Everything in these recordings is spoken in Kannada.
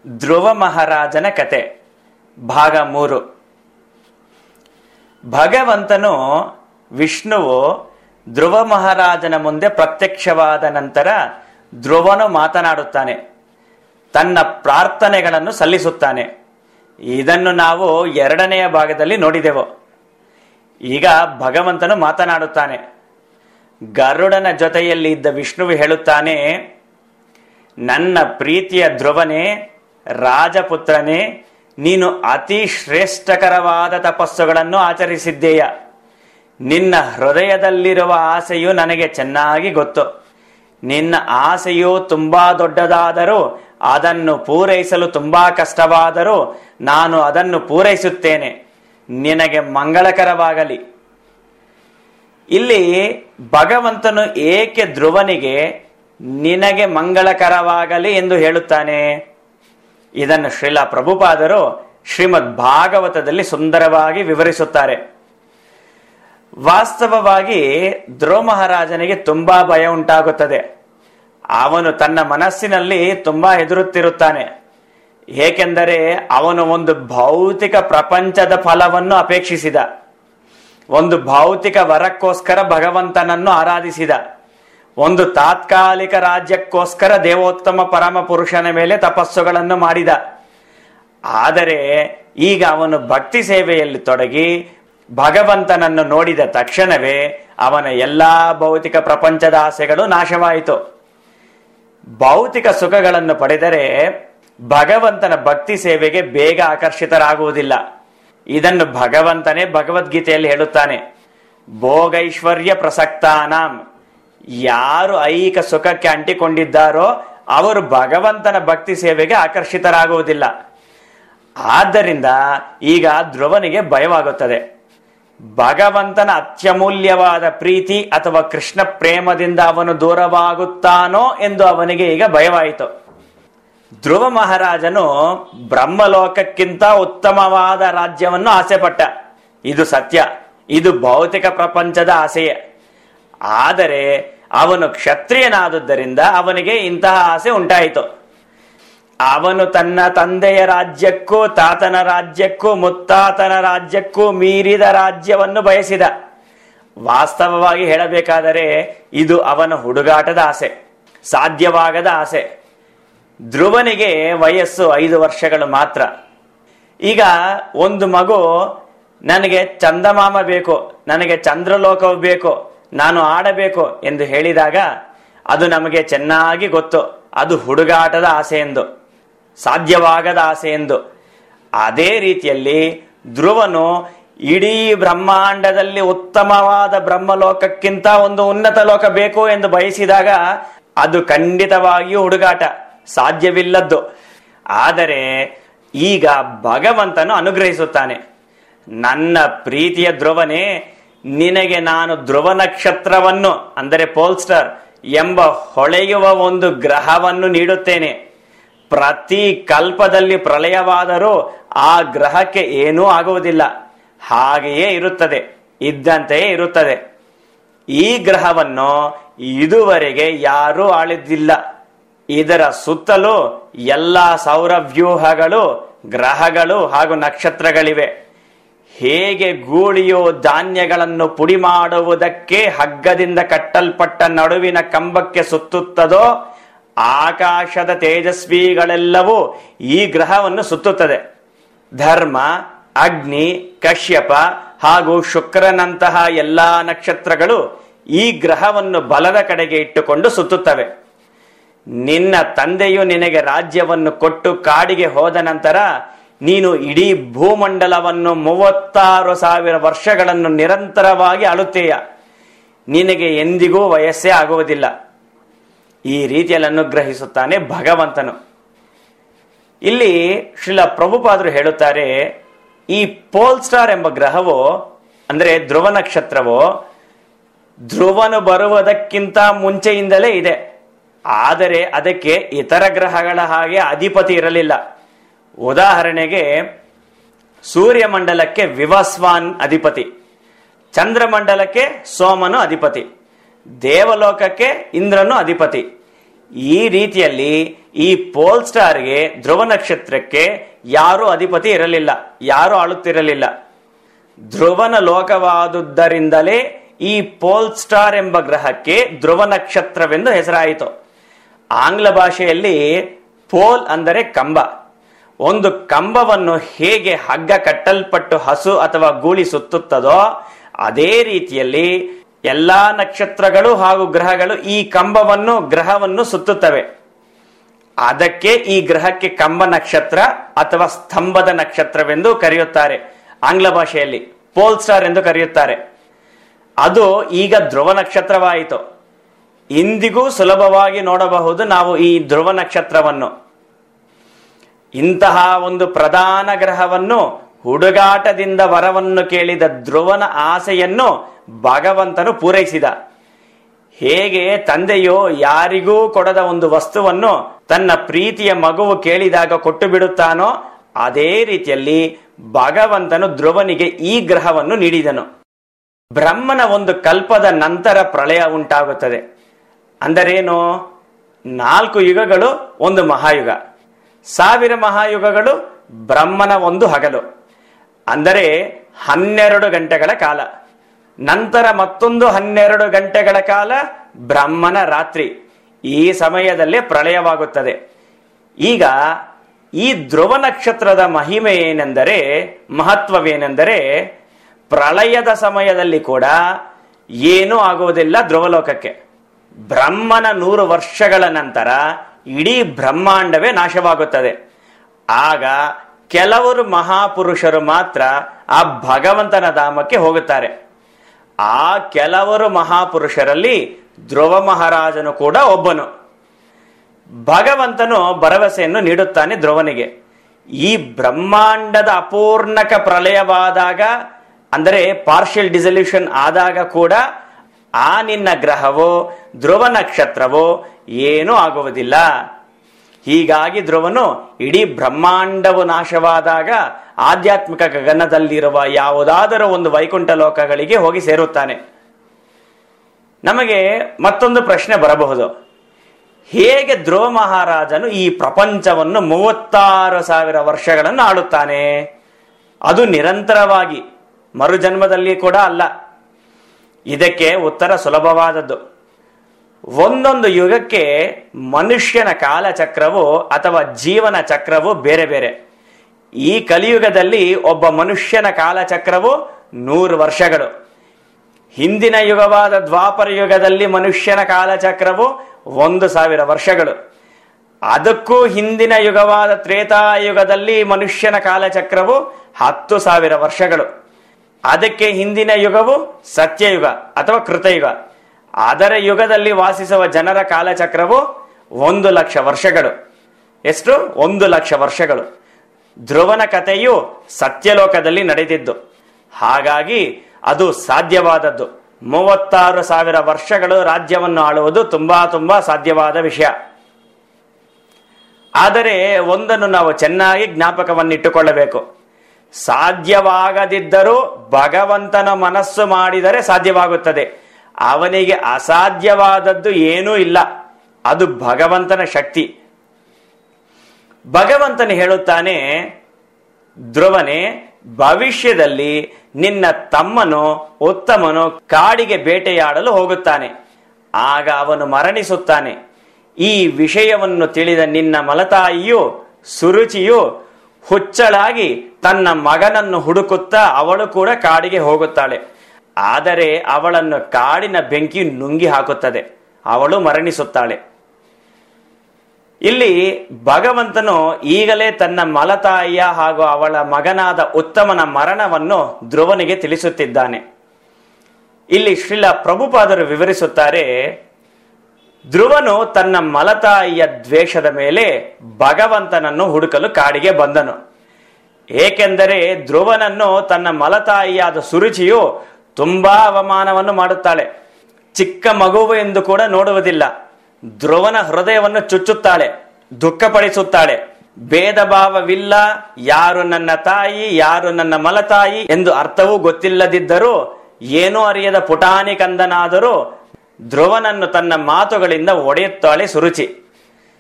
ಧ್ರುವ ಮಹಾರಾಜನ ಕತೆ ಭಾಗ ಮೂರು ಭಗವಂತನು ವಿಷ್ಣುವು ಧ್ರುವ ಮಹಾರಾಜನ ಮುಂದೆ ಪ್ರತ್ಯಕ್ಷವಾದ ನಂತರ ಧ್ರುವನು ಮಾತನಾಡುತ್ತಾನೆ ತನ್ನ ಪ್ರಾರ್ಥನೆಗಳನ್ನು ಸಲ್ಲಿಸುತ್ತಾನೆ ಇದನ್ನು ನಾವು ಎರಡನೆಯ ಭಾಗದಲ್ಲಿ ನೋಡಿದೆವು ಈಗ ಭಗವಂತನು ಮಾತನಾಡುತ್ತಾನೆ ಗರುಡನ ಜೊತೆಯಲ್ಲಿ ಇದ್ದ ವಿಷ್ಣುವು ಹೇಳುತ್ತಾನೆ ನನ್ನ ಪ್ರೀತಿಯ ಧ್ರುವನೇ ರಾಜಪುತ್ರನೇ ನೀನು ಅತಿ ಶ್ರೇಷ್ಠಕರವಾದ ತಪಸ್ಸುಗಳನ್ನು ಆಚರಿಸಿದ್ದೀಯ ನಿನ್ನ ಹೃದಯದಲ್ಲಿರುವ ಆಸೆಯು ನನಗೆ ಚೆನ್ನಾಗಿ ಗೊತ್ತು ನಿನ್ನ ಆಸೆಯು ತುಂಬಾ ದೊಡ್ಡದಾದರೂ ಅದನ್ನು ಪೂರೈಸಲು ತುಂಬಾ ಕಷ್ಟವಾದರೂ ನಾನು ಅದನ್ನು ಪೂರೈಸುತ್ತೇನೆ ನಿನಗೆ ಮಂಗಳಕರವಾಗಲಿ ಇಲ್ಲಿ ಭಗವಂತನು ಏಕೆ ಧ್ರುವನಿಗೆ ನಿನಗೆ ಮಂಗಳಕರವಾಗಲಿ ಎಂದು ಹೇಳುತ್ತಾನೆ ಇದನ್ನು ಶ್ರೀಲ ಪ್ರಭುಪಾದರು ಶ್ರೀಮದ್ ಭಾಗವತದಲ್ಲಿ ಸುಂದರವಾಗಿ ವಿವರಿಸುತ್ತಾರೆ ವಾಸ್ತವವಾಗಿ ಧ್ರುವ ಮಹಾರಾಜನಿಗೆ ತುಂಬಾ ಭಯ ಉಂಟಾಗುತ್ತದೆ ಅವನು ತನ್ನ ಮನಸ್ಸಿನಲ್ಲಿ ತುಂಬಾ ಹೆದರುತ್ತಿರುತ್ತಾನೆ ಏಕೆಂದರೆ ಅವನು ಒಂದು ಭೌತಿಕ ಪ್ರಪಂಚದ ಫಲವನ್ನು ಅಪೇಕ್ಷಿಸಿದ ಒಂದು ಭೌತಿಕ ವರಕ್ಕೋಸ್ಕರ ಭಗವಂತನನ್ನು ಆರಾಧಿಸಿದ ಒಂದು ತಾತ್ಕಾಲಿಕ ರಾಜ್ಯಕ್ಕೋಸ್ಕರ ದೇವೋತ್ತಮ ಪರಮ ಪುರುಷನ ಮೇಲೆ ತಪಸ್ಸುಗಳನ್ನು ಮಾಡಿದ ಆದರೆ ಈಗ ಅವನು ಭಕ್ತಿ ಸೇವೆಯಲ್ಲಿ ತೊಡಗಿ ಭಗವಂತನನ್ನು ನೋಡಿದ ತಕ್ಷಣವೇ ಅವನ ಎಲ್ಲಾ ಭೌತಿಕ ಪ್ರಪಂಚದ ಆಸೆಗಳು ನಾಶವಾಯಿತು ಭೌತಿಕ ಸುಖಗಳನ್ನು ಪಡೆದರೆ ಭಗವಂತನ ಭಕ್ತಿ ಸೇವೆಗೆ ಬೇಗ ಆಕರ್ಷಿತರಾಗುವುದಿಲ್ಲ ಇದನ್ನು ಭಗವಂತನೇ ಭಗವದ್ಗೀತೆಯಲ್ಲಿ ಹೇಳುತ್ತಾನೆ ಭೋಗೈಶ್ವರ್ಯ ಪ್ರಸಕ್ತಾನಾಂ ಯಾರು ಐಹಿಕ ಸುಖಕ್ಕೆ ಅಂಟಿಕೊಂಡಿದ್ದಾರೋ ಅವರು ಭಗವಂತನ ಭಕ್ತಿ ಸೇವೆಗೆ ಆಕರ್ಷಿತರಾಗುವುದಿಲ್ಲ ಆದ್ದರಿಂದ ಈಗ ಧ್ರುವನಿಗೆ ಭಯವಾಗುತ್ತದೆ ಭಗವಂತನ ಅತ್ಯಮೂಲ್ಯವಾದ ಪ್ರೀತಿ ಅಥವಾ ಕೃಷ್ಣ ಪ್ರೇಮದಿಂದ ಅವನು ದೂರವಾಗುತ್ತಾನೋ ಎಂದು ಅವನಿಗೆ ಈಗ ಭಯವಾಯಿತು ಧ್ರುವ ಮಹಾರಾಜನು ಬ್ರಹ್ಮಲೋಕಕ್ಕಿಂತ ಉತ್ತಮವಾದ ರಾಜ್ಯವನ್ನು ಆಸೆಪಟ್ಟ ಇದು ಸತ್ಯ ಇದು ಭೌತಿಕ ಪ್ರಪಂಚದ ಆಸೆಯೇ ಆದರೆ ಅವನು ಕ್ಷತ್ರಿಯನಾದುದರಿಂದ ಅವನಿಗೆ ಇಂತಹ ಆಸೆ ಉಂಟಾಯಿತು ಅವನು ತನ್ನ ತಂದೆಯ ರಾಜ್ಯಕ್ಕೂ ತಾತನ ರಾಜ್ಯಕ್ಕೂ ಮುತ್ತಾತನ ರಾಜ್ಯಕ್ಕೂ ಮೀರಿದ ರಾಜ್ಯವನ್ನು ಬಯಸಿದ ವಾಸ್ತವವಾಗಿ ಹೇಳಬೇಕಾದರೆ ಇದು ಅವನ ಹುಡುಗಾಟದ ಆಸೆ ಸಾಧ್ಯವಾಗದ ಆಸೆ ಧ್ರುವನಿಗೆ ವಯಸ್ಸು ಐದು ವರ್ಷಗಳು ಮಾತ್ರ ಈಗ ಒಂದು ಮಗು ನನಗೆ ಚಂದಮಾಮ ಬೇಕು ನನಗೆ ಚಂದ್ರಲೋಕವು ಬೇಕು ನಾನು ಆಡಬೇಕು ಎಂದು ಹೇಳಿದಾಗ ಅದು ನಮಗೆ ಚೆನ್ನಾಗಿ ಗೊತ್ತು ಅದು ಹುಡುಗಾಟದ ಆಸೆ ಎಂದು ಸಾಧ್ಯವಾಗದ ಆಸೆ ಎಂದು ಅದೇ ರೀತಿಯಲ್ಲಿ ಧ್ರುವನು ಇಡೀ ಬ್ರಹ್ಮಾಂಡದಲ್ಲಿ ಉತ್ತಮವಾದ ಬ್ರಹ್ಮಲೋಕಕ್ಕಿಂತ ಒಂದು ಉನ್ನತ ಲೋಕ ಬೇಕು ಎಂದು ಬಯಸಿದಾಗ ಅದು ಖಂಡಿತವಾಗಿಯೂ ಹುಡುಗಾಟ ಸಾಧ್ಯವಿಲ್ಲದ್ದು ಆದರೆ ಈಗ ಭಗವಂತನು ಅನುಗ್ರಹಿಸುತ್ತಾನೆ ನನ್ನ ಪ್ರೀತಿಯ ಧ್ರುವನೇ ನಿನಗೆ ನಾನು ಧ್ರುವ ನಕ್ಷತ್ರವನ್ನು ಅಂದರೆ ಪೋಲ್ಸ್ಟರ್ ಎಂಬ ಹೊಳೆಯುವ ಒಂದು ಗ್ರಹವನ್ನು ನೀಡುತ್ತೇನೆ ಪ್ರತಿ ಕಲ್ಪದಲ್ಲಿ ಪ್ರಳಯವಾದರೂ ಆ ಗ್ರಹಕ್ಕೆ ಏನೂ ಆಗುವುದಿಲ್ಲ ಹಾಗೆಯೇ ಇರುತ್ತದೆ ಇದ್ದಂತೆಯೇ ಇರುತ್ತದೆ ಈ ಗ್ರಹವನ್ನು ಇದುವರೆಗೆ ಯಾರೂ ಆಳಿದ್ದಿಲ್ಲ ಇದರ ಸುತ್ತಲೂ ಎಲ್ಲ ಸೌರವ್ಯೂಹಗಳು ಗ್ರಹಗಳು ಹಾಗೂ ನಕ್ಷತ್ರಗಳಿವೆ ಹೇಗೆ ಗೂಳಿಯು ಧಾನ್ಯಗಳನ್ನು ಪುಡಿ ಮಾಡುವುದಕ್ಕೆ ಹಗ್ಗದಿಂದ ಕಟ್ಟಲ್ಪಟ್ಟ ನಡುವಿನ ಕಂಬಕ್ಕೆ ಸುತ್ತುತ್ತದೋ ಆಕಾಶದ ತೇಜಸ್ವಿಗಳೆಲ್ಲವೂ ಈ ಗ್ರಹವನ್ನು ಸುತ್ತುತ್ತದೆ ಧರ್ಮ ಅಗ್ನಿ ಕಶ್ಯಪ ಹಾಗೂ ಶುಕ್ರನಂತಹ ಎಲ್ಲಾ ನಕ್ಷತ್ರಗಳು ಈ ಗ್ರಹವನ್ನು ಬಲದ ಕಡೆಗೆ ಇಟ್ಟುಕೊಂಡು ಸುತ್ತುತ್ತವೆ ನಿನ್ನ ತಂದೆಯು ನಿನಗೆ ರಾಜ್ಯವನ್ನು ಕೊಟ್ಟು ಕಾಡಿಗೆ ಹೋದ ನಂತರ ನೀನು ಇಡೀ ಭೂಮಂಡಲವನ್ನು ಮೂವತ್ತಾರು ಸಾವಿರ ವರ್ಷಗಳನ್ನು ನಿರಂತರವಾಗಿ ಆಳುತ್ತೀಯ ನಿನಗೆ ಎಂದಿಗೂ ವಯಸ್ಸೇ ಆಗುವುದಿಲ್ಲ ಈ ರೀತಿಯಲ್ಲಿ ಅನುಗ್ರಹಿಸುತ್ತಾನೆ ಭಗವಂತನು ಇಲ್ಲಿ ಶ್ರೀಲ ಪ್ರಭುಪಾದರು ಹೇಳುತ್ತಾರೆ ಈ ಪೋಲ್ ಸ್ಟಾರ್ ಎಂಬ ಗ್ರಹವು ಅಂದರೆ ಧ್ರುವ ನಕ್ಷತ್ರವು ಧ್ರುವನು ಬರುವುದಕ್ಕಿಂತ ಮುಂಚೆಯಿಂದಲೇ ಇದೆ ಆದರೆ ಅದಕ್ಕೆ ಇತರ ಗ್ರಹಗಳ ಹಾಗೆ ಅಧಿಪತಿ ಇರಲಿಲ್ಲ ಉದಾಹರಣೆಗೆ ಸೂರ್ಯಮಂಡಲಕ್ಕೆ ವಿವಸ್ವಾನ್ ಅಧಿಪತಿ ಚಂದ್ರಮಂಡಲಕ್ಕೆ ಸೋಮನು ಅಧಿಪತಿ ದೇವಲೋಕಕ್ಕೆ ಇಂದ್ರನು ಅಧಿಪತಿ ಈ ರೀತಿಯಲ್ಲಿ ಈ ಪೋಲ್ ಸ್ಟಾರ್ಗೆ ಧ್ರುವ ನಕ್ಷತ್ರಕ್ಕೆ ಯಾರು ಅಧಿಪತಿ ಇರಲಿಲ್ಲ ಯಾರು ಆಳುತ್ತಿರಲಿಲ್ಲ ಧ್ರುವನ ಲೋಕವಾದುದರಿಂದಲೇ ಈ ಪೋಲ್ ಸ್ಟಾರ್ ಎಂಬ ಗ್ರಹಕ್ಕೆ ಧ್ರುವ ನಕ್ಷತ್ರವೆಂದು ಹೆಸರಾಯಿತು ಆಂಗ್ಲ ಭಾಷೆಯಲ್ಲಿ ಪೋಲ್ ಅಂದರೆ ಕಂಬ ಒಂದು ಕಂಬವನ್ನು ಹೇಗೆ ಹಗ್ಗ ಕಟ್ಟಲ್ಪಟ್ಟು ಹಸು ಅಥವಾ ಗೂಳಿ ಸುತ್ತುತ್ತದೋ ಅದೇ ರೀತಿಯಲ್ಲಿ ಎಲ್ಲಾ ನಕ್ಷತ್ರಗಳು ಹಾಗೂ ಗ್ರಹಗಳು ಈ ಕಂಬವನ್ನು ಗ್ರಹವನ್ನು ಸುತ್ತುತ್ತವೆ ಅದಕ್ಕೆ ಈ ಗ್ರಹಕ್ಕೆ ಕಂಬ ನಕ್ಷತ್ರ ಅಥವಾ ಸ್ತಂಭದ ನಕ್ಷತ್ರವೆಂದು ಕರೆಯುತ್ತಾರೆ ಆಂಗ್ಲ ಭಾಷೆಯಲ್ಲಿ ಪೋಲ್ ಸ್ಟಾರ್ ಎಂದು ಕರೆಯುತ್ತಾರೆ ಅದು ಈಗ ಧ್ರುವ ನಕ್ಷತ್ರವಾಯಿತು ಇಂದಿಗೂ ಸುಲಭವಾಗಿ ನೋಡಬಹುದು ನಾವು ಈ ಧ್ರುವ ನಕ್ಷತ್ರವನ್ನು ಇಂತಹ ಒಂದು ಪ್ರಧಾನ ಗ್ರಹವನ್ನು ಹುಡುಗಾಟದಿಂದ ವರವನ್ನು ಕೇಳಿದ ಧ್ರುವನ ಆಸೆಯನ್ನು ಭಗವಂತನು ಪೂರೈಸಿದ ಹೇಗೆ ತಂದೆಯು ಯಾರಿಗೂ ಕೊಡದ ಒಂದು ವಸ್ತುವನ್ನು ತನ್ನ ಪ್ರೀತಿಯ ಮಗುವು ಕೇಳಿದಾಗ ಕೊಟ್ಟು ಬಿಡುತ್ತಾನೋ ಅದೇ ರೀತಿಯಲ್ಲಿ ಭಗವಂತನು ಧ್ರುವನಿಗೆ ಈ ಗ್ರಹವನ್ನು ನೀಡಿದನು ಬ್ರಹ್ಮನ ಒಂದು ಕಲ್ಪದ ನಂತರ ಪ್ರಳಯ ಉಂಟಾಗುತ್ತದೆ ಅಂದರೇನು ನಾಲ್ಕು ಯುಗಗಳು ಒಂದು ಮಹಾಯುಗ ಸಾವಿರ ಮಹಾಯುಗಗಳು ಬ್ರಹ್ಮನ ಒಂದು ಹಗಲು ಅಂದರೆ ಹನ್ನೆರಡು ಗಂಟೆಗಳ ಕಾಲ ನಂತರ ಮತ್ತೊಂದು ಹನ್ನೆರಡು ಗಂಟೆಗಳ ಕಾಲ ಬ್ರಹ್ಮನ ರಾತ್ರಿ ಈ ಸಮಯದಲ್ಲೇ ಪ್ರಳಯವಾಗುತ್ತದೆ ಈಗ ಈ ಧ್ರುವ ನಕ್ಷತ್ರದ ಮಹಿಮೆ ಏನೆಂದರೆ ಮಹತ್ವವೇನೆಂದರೆ ಪ್ರಳಯದ ಸಮಯದಲ್ಲಿ ಕೂಡ ಏನೂ ಆಗುವುದಿಲ್ಲ ಧ್ರುವಲೋಕಕ್ಕೆ ಬ್ರಹ್ಮನ ನೂರು ವರ್ಷಗಳ ನಂತರ ಇಡೀ ಬ್ರಹ್ಮಾಂಡವೇ ನಾಶವಾಗುತ್ತದೆ ಆಗ ಕೆಲವರು ಮಹಾಪುರುಷರು ಮಾತ್ರ ಆ ಭಗವಂತನ ಧಾಮಕ್ಕೆ ಹೋಗುತ್ತಾರೆ ಆ ಕೆಲವರು ಮಹಾಪುರುಷರಲ್ಲಿ ಧ್ರುವ ಮಹಾರಾಜನು ಕೂಡ ಒಬ್ಬನು ಭಗವಂತನು ಭರವಸೆಯನ್ನು ನೀಡುತ್ತಾನೆ ಧ್ರುವನಿಗೆ ಈ ಬ್ರಹ್ಮಾಂಡದ ಅಪೂರ್ಣಕ ಪ್ರಳಯವಾದಾಗ ಅಂದರೆ ಪಾರ್ಷಿಯಲ್ ಡಿಸಲ್ಯೂಷನ್ ಆದಾಗ ಕೂಡ ಆ ನಿನ್ನ ಗ್ರಹವೋ ಧ್ರುವ ನಕ್ಷತ್ರವೋ ಏನೂ ಆಗುವುದಿಲ್ಲ ಹೀಗಾಗಿ ಧ್ರುವನು ಇಡೀ ಬ್ರಹ್ಮಾಂಡವು ನಾಶವಾದಾಗ ಆಧ್ಯಾತ್ಮಿಕ ಗಗನದಲ್ಲಿರುವ ಯಾವುದಾದರೂ ಒಂದು ವೈಕುಂಠ ಲೋಕಗಳಿಗೆ ಹೋಗಿ ಸೇರುತ್ತಾನೆ ನಮಗೆ ಮತ್ತೊಂದು ಪ್ರಶ್ನೆ ಬರಬಹುದು ಹೇಗೆ ಧ್ರುವ ಮಹಾರಾಜನು ಈ ಪ್ರಪಂಚವನ್ನು ಮೂವತ್ತಾರು ಸಾವಿರ ವರ್ಷಗಳನ್ನು ಆಳುತ್ತಾನೆ ಅದು ನಿರಂತರವಾಗಿ ಮರುಜನ್ಮದಲ್ಲಿ ಕೂಡ ಅಲ್ಲ ಇದಕ್ಕೆ ಉತ್ತರ ಸುಲಭವಾದದ್ದು ಒಂದೊಂದು ಯುಗಕ್ಕೆ ಮನುಷ್ಯನ ಕಾಲಚಕ್ರವು ಅಥವಾ ಜೀವನ ಚಕ್ರವು ಬೇರೆ ಬೇರೆ ಈ ಕಲಿಯುಗದಲ್ಲಿ ಒಬ್ಬ ಮನುಷ್ಯನ ಕಾಲಚಕ್ರವು ನೂರು ವರ್ಷಗಳು ಹಿಂದಿನ ಯುಗವಾದ ದ್ವಾಪರ ಯುಗದಲ್ಲಿ ಮನುಷ್ಯನ ಕಾಲಚಕ್ರವು ಒಂದು ಸಾವಿರ ವರ್ಷಗಳು ಅದಕ್ಕೂ ಹಿಂದಿನ ಯುಗವಾದ ತ್ರೇತಾಯುಗದಲ್ಲಿ ಮನುಷ್ಯನ ಕಾಲಚಕ್ರವು ಹತ್ತು ಸಾವಿರ ವರ್ಷಗಳು ಅದಕ್ಕೆ ಹಿಂದಿನ ಯುಗವು ಸತ್ಯಯುಗ ಅಥವಾ ಕೃತಯುಗ ಅದರ ಯುಗದಲ್ಲಿ ವಾಸಿಸುವ ಜನರ ಕಾಲಚಕ್ರವು ಒಂದು ಲಕ್ಷ ವರ್ಷಗಳು ಎಷ್ಟು ಒಂದು ಲಕ್ಷ ವರ್ಷಗಳು ಧ್ರುವನ ಕಥೆಯು ಸತ್ಯಲೋಕದಲ್ಲಿ ನಡೆದಿದ್ದು ಹಾಗಾಗಿ ಅದು ಸಾಧ್ಯವಾದದ್ದು ಮೂವತ್ತಾರು ಸಾವಿರ ವರ್ಷಗಳು ರಾಜ್ಯವನ್ನು ಆಳುವುದು ತುಂಬಾ ತುಂಬಾ ಸಾಧ್ಯವಾದ ವಿಷಯ ಆದರೆ ಒಂದನ್ನು ನಾವು ಚೆನ್ನಾಗಿ ಜ್ಞಾಪಕವನ್ನಿಟ್ಟುಕೊಳ್ಳಬೇಕು ಸಾಧ್ಯವಾಗದಿದ್ದರೂ ಭಗವಂತನ ಮನಸ್ಸು ಮಾಡಿದರೆ ಸಾಧ್ಯವಾಗುತ್ತದೆ ಅವನಿಗೆ ಅಸಾಧ್ಯವಾದದ್ದು ಏನೂ ಇಲ್ಲ ಅದು ಭಗವಂತನ ಶಕ್ತಿ ಭಗವಂತನು ಹೇಳುತ್ತಾನೆ ಧ್ರುವನೇ ಭವಿಷ್ಯದಲ್ಲಿ ನಿನ್ನ ತಮ್ಮನು ಉತ್ತಮನು ಕಾಡಿಗೆ ಬೇಟೆಯಾಡಲು ಹೋಗುತ್ತಾನೆ ಆಗ ಅವನು ಮರಣಿಸುತ್ತಾನೆ ಈ ವಿಷಯವನ್ನು ತಿಳಿದ ನಿನ್ನ ಮಲತಾಯಿಯು ಸುರುಚಿಯು ಹುಚ್ಚಳಾಗಿ ತನ್ನ ಮಗನನ್ನು ಹುಡುಕುತ್ತಾ ಅವಳು ಕೂಡ ಕಾಡಿಗೆ ಹೋಗುತ್ತಾಳೆ ಆದರೆ ಅವಳನ್ನು ಕಾಡಿನ ಬೆಂಕಿ ನುಂಗಿ ಹಾಕುತ್ತದೆ ಅವಳು ಮರಣಿಸುತ್ತಾಳೆ ಇಲ್ಲಿ ಭಗವಂತನು ಈಗಲೇ ತನ್ನ ಮಲತಾಯಿಯ ಹಾಗೂ ಅವಳ ಮಗನಾದ ಉತ್ತಮನ ಮರಣವನ್ನು ಧ್ರುವನಿಗೆ ತಿಳಿಸುತ್ತಿದ್ದಾನೆ ಇಲ್ಲಿ ಶ್ರೀಲ ಪ್ರಭುಪಾದರು ವಿವರಿಸುತ್ತಾರೆ ಧ್ರುವನು ತನ್ನ ಮಲತಾಯಿಯ ದ್ವೇಷದ ಮೇಲೆ ಭಗವಂತನನ್ನು ಹುಡುಕಲು ಕಾಡಿಗೆ ಬಂದನು ಏಕೆಂದರೆ ಧ್ರುವನನ್ನು ತನ್ನ ಮಲತಾಯಿಯಾದ ಸುರುಚಿಯು ತುಂಬಾ ಅವಮಾನವನ್ನು ಮಾಡುತ್ತಾಳೆ ಚಿಕ್ಕ ಮಗುವು ಎಂದು ಕೂಡ ನೋಡುವುದಿಲ್ಲ ಧ್ರುವನ ಹೃದಯವನ್ನು ಚುಚ್ಚುತ್ತಾಳೆ ದುಃಖಪಡಿಸುತ್ತಾಳೆ ಭೇದ ಭಾವವಿಲ್ಲ ಯಾರು ನನ್ನ ತಾಯಿ ಯಾರು ನನ್ನ ಮಲತಾಯಿ ಎಂದು ಅರ್ಥವೂ ಗೊತ್ತಿಲ್ಲದಿದ್ದರೂ ಏನೂ ಅರಿಯದ ಪುಟಾಣಿ ಕಂದನಾದರೂ ಧ್ರುವನನ್ನು ತನ್ನ ಮಾತುಗಳಿಂದ ಒಡೆಯುತ್ತಾಳೆ ಸುರುಚಿ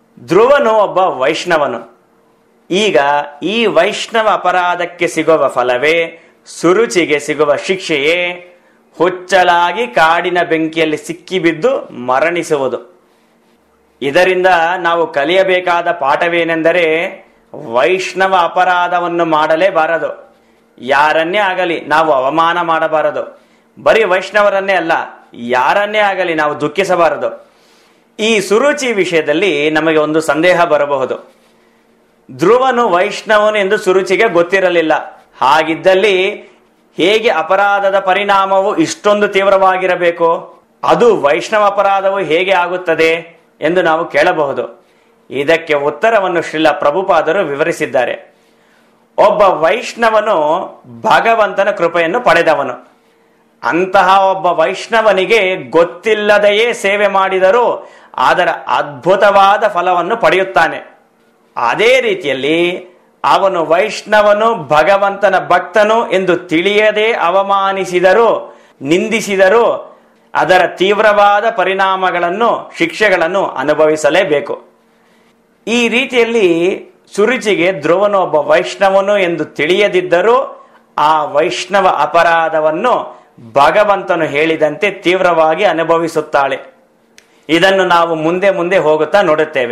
ಧ್ರುವನು ಒಬ್ಬ ವೈಷ್ಣವನು ಈಗ ಈ ವೈಷ್ಣವ ಅಪರಾಧಕ್ಕೆ ಸಿಗುವ ಫಲವೇ ಸುರುಚಿಗೆ ಸಿಗುವ ಶಿಕ್ಷೆಯೇ ಹುಚ್ಚಲಾಗಿ ಕಾಡಿನ ಬೆಂಕಿಯಲ್ಲಿ ಸಿಕ್ಕಿಬಿದ್ದು ಮರಣಿಸುವುದು ಇದರಿಂದ ನಾವು ಕಲಿಯಬೇಕಾದ ಪಾಠವೇನೆಂದರೆ ವೈಷ್ಣವ ಅಪರಾಧವನ್ನು ಮಾಡಲೇಬಾರದು ಯಾರನ್ನೇ ಆಗಲಿ ನಾವು ಅವಮಾನ ಮಾಡಬಾರದು ಬರೀ ವೈಷ್ಣವರನ್ನೇ ಅಲ್ಲ ಯಾರನ್ನೇ ಆಗಲಿ ನಾವು ದುಃಖಿಸಬಾರದು ಈ ಸುರುಚಿ ವಿಷಯದಲ್ಲಿ ನಮಗೆ ಒಂದು ಸಂದೇಹ ಬರಬಹುದು ಧ್ರುವನು ವೈಷ್ಣವನು ಎಂದು ಸುರುಚಿಗೆ ಗೊತ್ತಿರಲಿಲ್ಲ ಹಾಗಿದ್ದಲ್ಲಿ ಹೇಗೆ ಅಪರಾಧದ ಪರಿಣಾಮವು ಇಷ್ಟೊಂದು ತೀವ್ರವಾಗಿರಬೇಕು ಅದು ವೈಷ್ಣವ ಅಪರಾಧವು ಹೇಗೆ ಆಗುತ್ತದೆ ಎಂದು ನಾವು ಕೇಳಬಹುದು ಇದಕ್ಕೆ ಉತ್ತರವನ್ನು ಶ್ರೀಲ ಪ್ರಭುಪಾದರು ವಿವರಿಸಿದ್ದಾರೆ ಒಬ್ಬ ವೈಷ್ಣವನು ಭಗವಂತನ ಕೃಪೆಯನ್ನು ಪಡೆದವನು ಅಂತಹ ಒಬ್ಬ ವೈಷ್ಣವನಿಗೆ ಗೊತ್ತಿಲ್ಲದೆಯೇ ಸೇವೆ ಮಾಡಿದರೂ ಅದರ ಅದ್ಭುತವಾದ ಫಲವನ್ನು ಪಡೆಯುತ್ತಾನೆ ಅದೇ ರೀತಿಯಲ್ಲಿ ಅವನು ವೈಷ್ಣವನು ಭಗವಂತನ ಭಕ್ತನು ಎಂದು ತಿಳಿಯದೆ ಅವಮಾನಿಸಿದರೂ ನಿಂದಿಸಿದರೂ ಅದರ ತೀವ್ರವಾದ ಪರಿಣಾಮಗಳನ್ನು ಶಿಕ್ಷೆಗಳನ್ನು ಅನುಭವಿಸಲೇಬೇಕು ಈ ರೀತಿಯಲ್ಲಿ ಸುರುಚಿಗೆ ಧ್ರುವನು ಒಬ್ಬ ವೈಷ್ಣವನು ಎಂದು ತಿಳಿಯದಿದ್ದರೂ ಆ ವೈಷ್ಣವ ಅಪರಾಧವನ್ನು ಭಗವಂತನು ಹೇಳಿದಂತೆ ತೀವ್ರವಾಗಿ ಅನುಭವಿಸುತ್ತಾಳೆ ಇದನ್ನು ನಾವು ಮುಂದೆ ಮುಂದೆ ಹೋಗುತ್ತಾ ನೋಡುತ್ತೇವೆ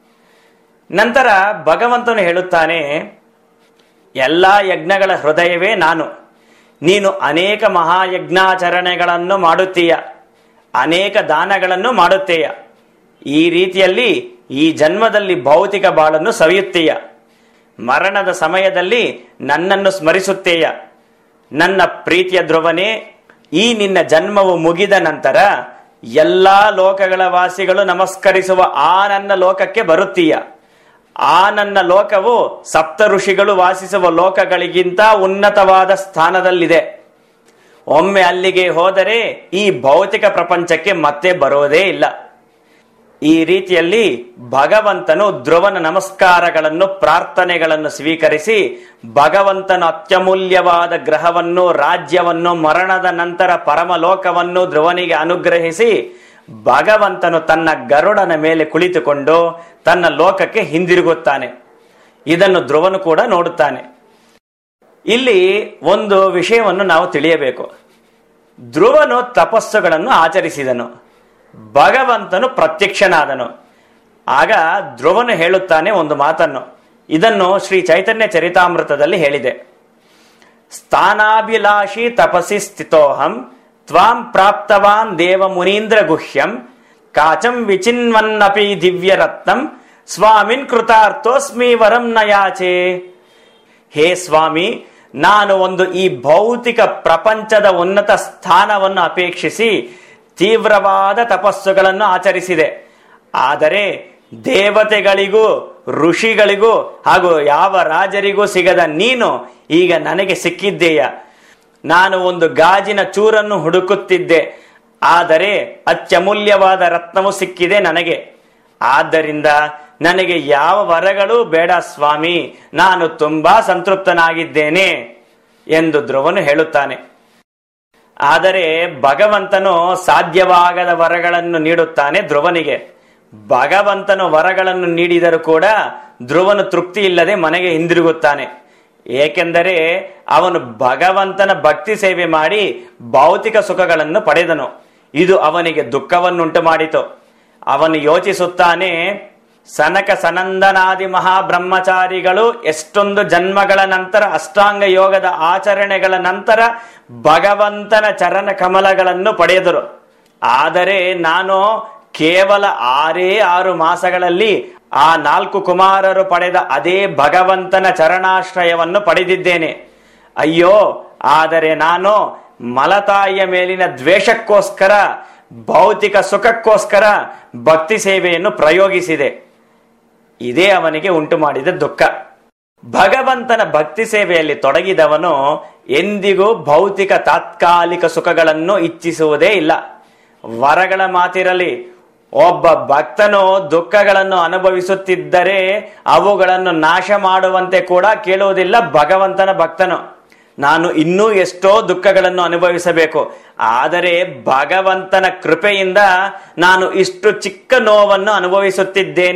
ನಂತರ ಭಗವಂತನು ಹೇಳುತ್ತಾನೆ ಎಲ್ಲ ಯಜ್ಞಗಳ ಹೃದಯವೇ ನಾನು ನೀನು ಅನೇಕ ಮಹಾಯಜ್ಞಾಚರಣೆಗಳನ್ನು ಮಾಡುತ್ತೀಯ ಅನೇಕ ದಾನಗಳನ್ನು ಮಾಡುತ್ತೀಯ ಈ ರೀತಿಯಲ್ಲಿ ಈ ಜನ್ಮದಲ್ಲಿ ಭೌತಿಕ ಬಾಳನ್ನು ಸವಿಯುತ್ತೀಯ ಮರಣದ ಸಮಯದಲ್ಲಿ ನನ್ನನ್ನು ಸ್ಮರಿಸುತ್ತೇಯ ನನ್ನ ಪ್ರೀತಿಯ ಧ್ರುವನೇ ಈ ನಿನ್ನ ಜನ್ಮವು ಮುಗಿದ ನಂತರ ಎಲ್ಲಾ ಲೋಕಗಳ ವಾಸಿಗಳು ನಮಸ್ಕರಿಸುವ ಆ ನನ್ನ ಲೋಕಕ್ಕೆ ಬರುತ್ತೀಯ ಆ ನನ್ನ ಲೋಕವು ಸಪ್ತ ಋಷಿಗಳು ವಾಸಿಸುವ ಲೋಕಗಳಿಗಿಂತ ಉನ್ನತವಾದ ಸ್ಥಾನದಲ್ಲಿದೆ ಒಮ್ಮೆ ಅಲ್ಲಿಗೆ ಹೋದರೆ ಈ ಭೌತಿಕ ಪ್ರಪಂಚಕ್ಕೆ ಮತ್ತೆ ಬರೋದೇ ಇಲ್ಲ ಈ ರೀತಿಯಲ್ಲಿ ಭಗವಂತನು ಧ್ರುವನ ನಮಸ್ಕಾರಗಳನ್ನು ಪ್ರಾರ್ಥನೆಗಳನ್ನು ಸ್ವೀಕರಿಸಿ ಭಗವಂತನ ಅತ್ಯಮೂಲ್ಯವಾದ ಗ್ರಹವನ್ನು ರಾಜ್ಯವನ್ನು ಮರಣದ ನಂತರ ಪರಮಲೋಕವನ್ನು ಧ್ರುವನಿಗೆ ಅನುಗ್ರಹಿಸಿ ಭಗವಂತನು ತನ್ನ ಗರುಡನ ಮೇಲೆ ಕುಳಿತುಕೊಂಡು ತನ್ನ ಲೋಕಕ್ಕೆ ಹಿಂದಿರುಗುತ್ತಾನೆ ಇದನ್ನು ಧ್ರುವನು ಕೂಡ ನೋಡುತ್ತಾನೆ ಇಲ್ಲಿ ಒಂದು ವಿಷಯವನ್ನು ನಾವು ತಿಳಿಯಬೇಕು ಧ್ರುವನು ತಪಸ್ಸುಗಳನ್ನು ಆಚರಿಸಿದನು ಭಗವಂತನು ಪ್ರತ್ಯಕ್ಷನಾದನು ಆಗ ಧ್ರುವನು ಹೇಳುತ್ತಾನೆ ಒಂದು ಮಾತನ್ನು ಇದನ್ನು ಶ್ರೀ ಚೈತನ್ಯ ಚರಿತಾಮೃತದಲ್ಲಿ ಹೇಳಿದೆ ಸ್ಥಾನಾಭಿಲಾಷಿ ತಪಸಿ ಸ್ಥಿತೋಹಂ ತ್ವಾಂ ಪ್ರಾಪ್ತವಾನ್ ದೇವ ಮುನೀಂದ್ರ ಗುಹ್ಯಂ ಕಾಚಂ ವಿಚಿನ್ವನ್ನಪಿ ದಿವ್ಯರತ್ನಂ ಸ್ವಾಮಿನ್ ಕೃತಾರ್ಥೋಸ್ಮಿ ವರಂ ನಯಾಚೆ ಹೇ ಸ್ವಾಮಿ ನಾನು ಒಂದು ಈ ಭೌತಿಕ ಪ್ರಪಂಚದ ಉನ್ನತ ಸ್ಥಾನವನ್ನು ಅಪೇಕ್ಷಿಸಿ ತೀವ್ರವಾದ ತಪಸ್ಸುಗಳನ್ನು ಆಚರಿಸಿದೆ ಆದರೆ ದೇವತೆಗಳಿಗೂ ಋಷಿಗಳಿಗೂ ಹಾಗೂ ಯಾವ ರಾಜರಿಗೂ ಸಿಗದ ನೀನು ಈಗ ನನಗೆ ಸಿಕ್ಕಿದ್ದೀಯ ನಾನು ಒಂದು ಗಾಜಿನ ಚೂರನ್ನು ಹುಡುಕುತ್ತಿದ್ದೆ ಆದರೆ ಅತ್ಯಮೂಲ್ಯವಾದ ರತ್ನವು ಸಿಕ್ಕಿದೆ ನನಗೆ ಆದ್ದರಿಂದ ನನಗೆ ಯಾವ ವರಗಳೂ ಬೇಡ ಸ್ವಾಮಿ ನಾನು ತುಂಬಾ ಸಂತೃಪ್ತನಾಗಿದ್ದೇನೆ ಎಂದು ಧ್ರುವನು ಹೇಳುತ್ತಾನೆ ಆದರೆ ಭಗವಂತನು ಸಾಧ್ಯವಾಗದ ವರಗಳನ್ನು ನೀಡುತ್ತಾನೆ ಧ್ರುವನಿಗೆ ಭಗವಂತನು ವರಗಳನ್ನು ನೀಡಿದರೂ ಕೂಡ ಧ್ರುವನು ತೃಪ್ತಿ ಇಲ್ಲದೆ ಮನೆಗೆ ಹಿಂದಿರುಗುತ್ತಾನೆ ಏಕೆಂದರೆ ಅವನು ಭಗವಂತನ ಭಕ್ತಿ ಸೇವೆ ಮಾಡಿ ಭೌತಿಕ ಸುಖಗಳನ್ನು ಪಡೆದನು ಇದು ಅವನಿಗೆ ದುಃಖವನ್ನುಂಟು ಮಾಡಿತು ಅವನು ಯೋಚಿಸುತ್ತಾನೆ ಸನಕ ಸನಂದನಾದಿ ಮಹಾಬ್ರಹ್ಮಚಾರಿಗಳು ಎಷ್ಟೊಂದು ಜನ್ಮಗಳ ನಂತರ ಅಷ್ಟಾಂಗ ಯೋಗದ ಆಚರಣೆಗಳ ನಂತರ ಭಗವಂತನ ಚರಣ ಕಮಲಗಳನ್ನು ಪಡೆದರು ಆದರೆ ನಾನು ಕೇವಲ ಆರೇ ಆರು ಮಾಸಗಳಲ್ಲಿ ಆ ನಾಲ್ಕು ಕುಮಾರರು ಪಡೆದ ಅದೇ ಭಗವಂತನ ಚರಣಾಶ್ರಯವನ್ನು ಪಡೆದಿದ್ದೇನೆ ಅಯ್ಯೋ ಆದರೆ ನಾನು ಮಲತಾಯಿಯ ಮೇಲಿನ ದ್ವೇಷಕ್ಕೋಸ್ಕರ ಭೌತಿಕ ಸುಖಕ್ಕೋಸ್ಕರ ಭಕ್ತಿ ಸೇವೆಯನ್ನು ಪ್ರಯೋಗಿಸಿದೆ ಇದೇ ಅವನಿಗೆ ಉಂಟು ಮಾಡಿದ ದುಃಖ ಭಗವಂತನ ಭಕ್ತಿ ಸೇವೆಯಲ್ಲಿ ತೊಡಗಿದವನು ಎಂದಿಗೂ ಭೌತಿಕ ತಾತ್ಕಾಲಿಕ ಸುಖಗಳನ್ನು ಇಚ್ಛಿಸುವುದೇ ಇಲ್ಲ ವರಗಳ ಮಾತಿರಲಿ ಒಬ್ಬ ಭಕ್ತನು ದುಃಖಗಳನ್ನು ಅನುಭವಿಸುತ್ತಿದ್ದರೆ ಅವುಗಳನ್ನು ನಾಶ ಮಾಡುವಂತೆ ಕೂಡ ಕೇಳುವುದಿಲ್ಲ ಭಗವಂತನ ಭಕ್ತನು ನಾನು ಇನ್ನೂ ಎಷ್ಟೋ ದುಃಖಗಳನ್ನು ಅನುಭವಿಸಬೇಕು ಆದರೆ ಭಗವಂತನ ಕೃಪೆಯಿಂದ ನಾನು ಇಷ್ಟು ಚಿಕ್ಕ ನೋವನ್ನು ಅನುಭವಿಸುತ್ತಿದ್ದೇನೆ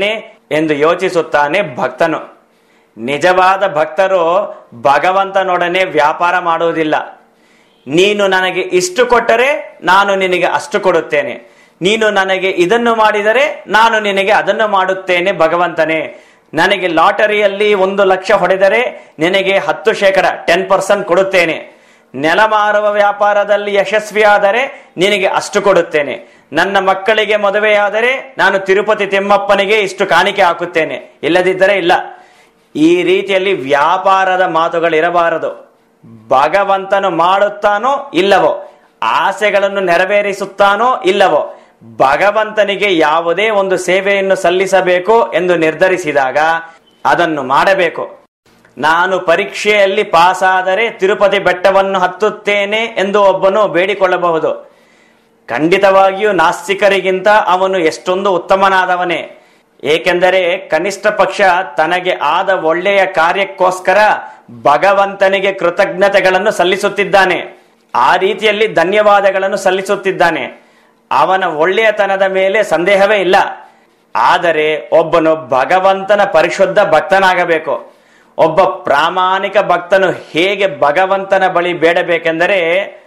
ಎಂದು ಯೋಚಿಸುತ್ತಾನೆ ಭಕ್ತನು ನಿಜವಾದ ಭಕ್ತರು ಭಗವಂತನೊಡನೆ ವ್ಯಾಪಾರ ಮಾಡುವುದಿಲ್ಲ ನೀನು ನನಗೆ ಇಷ್ಟು ಕೊಟ್ಟರೆ ನಾನು ನಿನಗೆ ಅಷ್ಟು ಕೊಡುತ್ತೇನೆ ನೀನು ನನಗೆ ಇದನ್ನು ಮಾಡಿದರೆ ನಾನು ನಿನಗೆ ಅದನ್ನು ಮಾಡುತ್ತೇನೆ ಭಗವಂತನೇ ನನಗೆ ಲಾಟರಿಯಲ್ಲಿ ಒಂದು ಲಕ್ಷ ಹೊಡೆದರೆ ನಿನಗೆ ಹತ್ತು ಶೇಕಡ ಟೆನ್ ಪರ್ಸೆಂಟ್ ಕೊಡುತ್ತೇನೆ ನೆಲ ಮಾರುವ ವ್ಯಾಪಾರದಲ್ಲಿ ಯಶಸ್ವಿಯಾದರೆ ನಿನಗೆ ಅಷ್ಟು ಕೊಡುತ್ತೇನೆ ನನ್ನ ಮಕ್ಕಳಿಗೆ ಮದುವೆಯಾದರೆ ನಾನು ತಿರುಪತಿ ತಿಮ್ಮಪ್ಪನಿಗೆ ಇಷ್ಟು ಕಾಣಿಕೆ ಹಾಕುತ್ತೇನೆ ಇಲ್ಲದಿದ್ದರೆ ಇಲ್ಲ ಈ ರೀತಿಯಲ್ಲಿ ವ್ಯಾಪಾರದ ಮಾತುಗಳಿರಬಾರದು ಭಗವಂತನು ಮಾಡುತ್ತಾನೋ ಇಲ್ಲವೋ ಆಸೆಗಳನ್ನು ನೆರವೇರಿಸುತ್ತಾನೋ ಇಲ್ಲವೋ ಭಗವಂತನಿಗೆ ಯಾವುದೇ ಒಂದು ಸೇವೆಯನ್ನು ಸಲ್ಲಿಸಬೇಕು ಎಂದು ನಿರ್ಧರಿಸಿದಾಗ ಅದನ್ನು ಮಾಡಬೇಕು ನಾನು ಪರೀಕ್ಷೆಯಲ್ಲಿ ಪಾಸಾದರೆ ತಿರುಪತಿ ಬೆಟ್ಟವನ್ನು ಹತ್ತುತ್ತೇನೆ ಎಂದು ಒಬ್ಬನು ಬೇಡಿಕೊಳ್ಳಬಹುದು ಖಂಡಿತವಾಗಿಯೂ ನಾಸ್ತಿಕರಿಗಿಂತ ಅವನು ಎಷ್ಟೊಂದು ಉತ್ತಮನಾದವನೇ ಏಕೆಂದರೆ ಕನಿಷ್ಠ ಪಕ್ಷ ತನಗೆ ಆದ ಒಳ್ಳೆಯ ಕಾರ್ಯಕ್ಕೋಸ್ಕರ ಭಗವಂತನಿಗೆ ಕೃತಜ್ಞತೆಗಳನ್ನು ಸಲ್ಲಿಸುತ್ತಿದ್ದಾನೆ ಆ ರೀತಿಯಲ್ಲಿ ಧನ್ಯವಾದಗಳನ್ನು ಸಲ್ಲಿಸುತ್ತಿದ್ದಾನೆ ಅವನ ಒಳ್ಳೆಯತನದ ಮೇಲೆ ಸಂದೇಹವೇ ಇಲ್ಲ ಆದರೆ ಒಬ್ಬನು ಭಗವಂತನ ಪರಿಶುದ್ಧ ಭಕ್ತನಾಗಬೇಕು ಒಬ್ಬ ಪ್ರಾಮಾಣಿಕ ಭಕ್ತನು ಹೇಗೆ ಭಗವಂತನ ಬಳಿ ಬೇಡಬೇಕೆಂದರೆ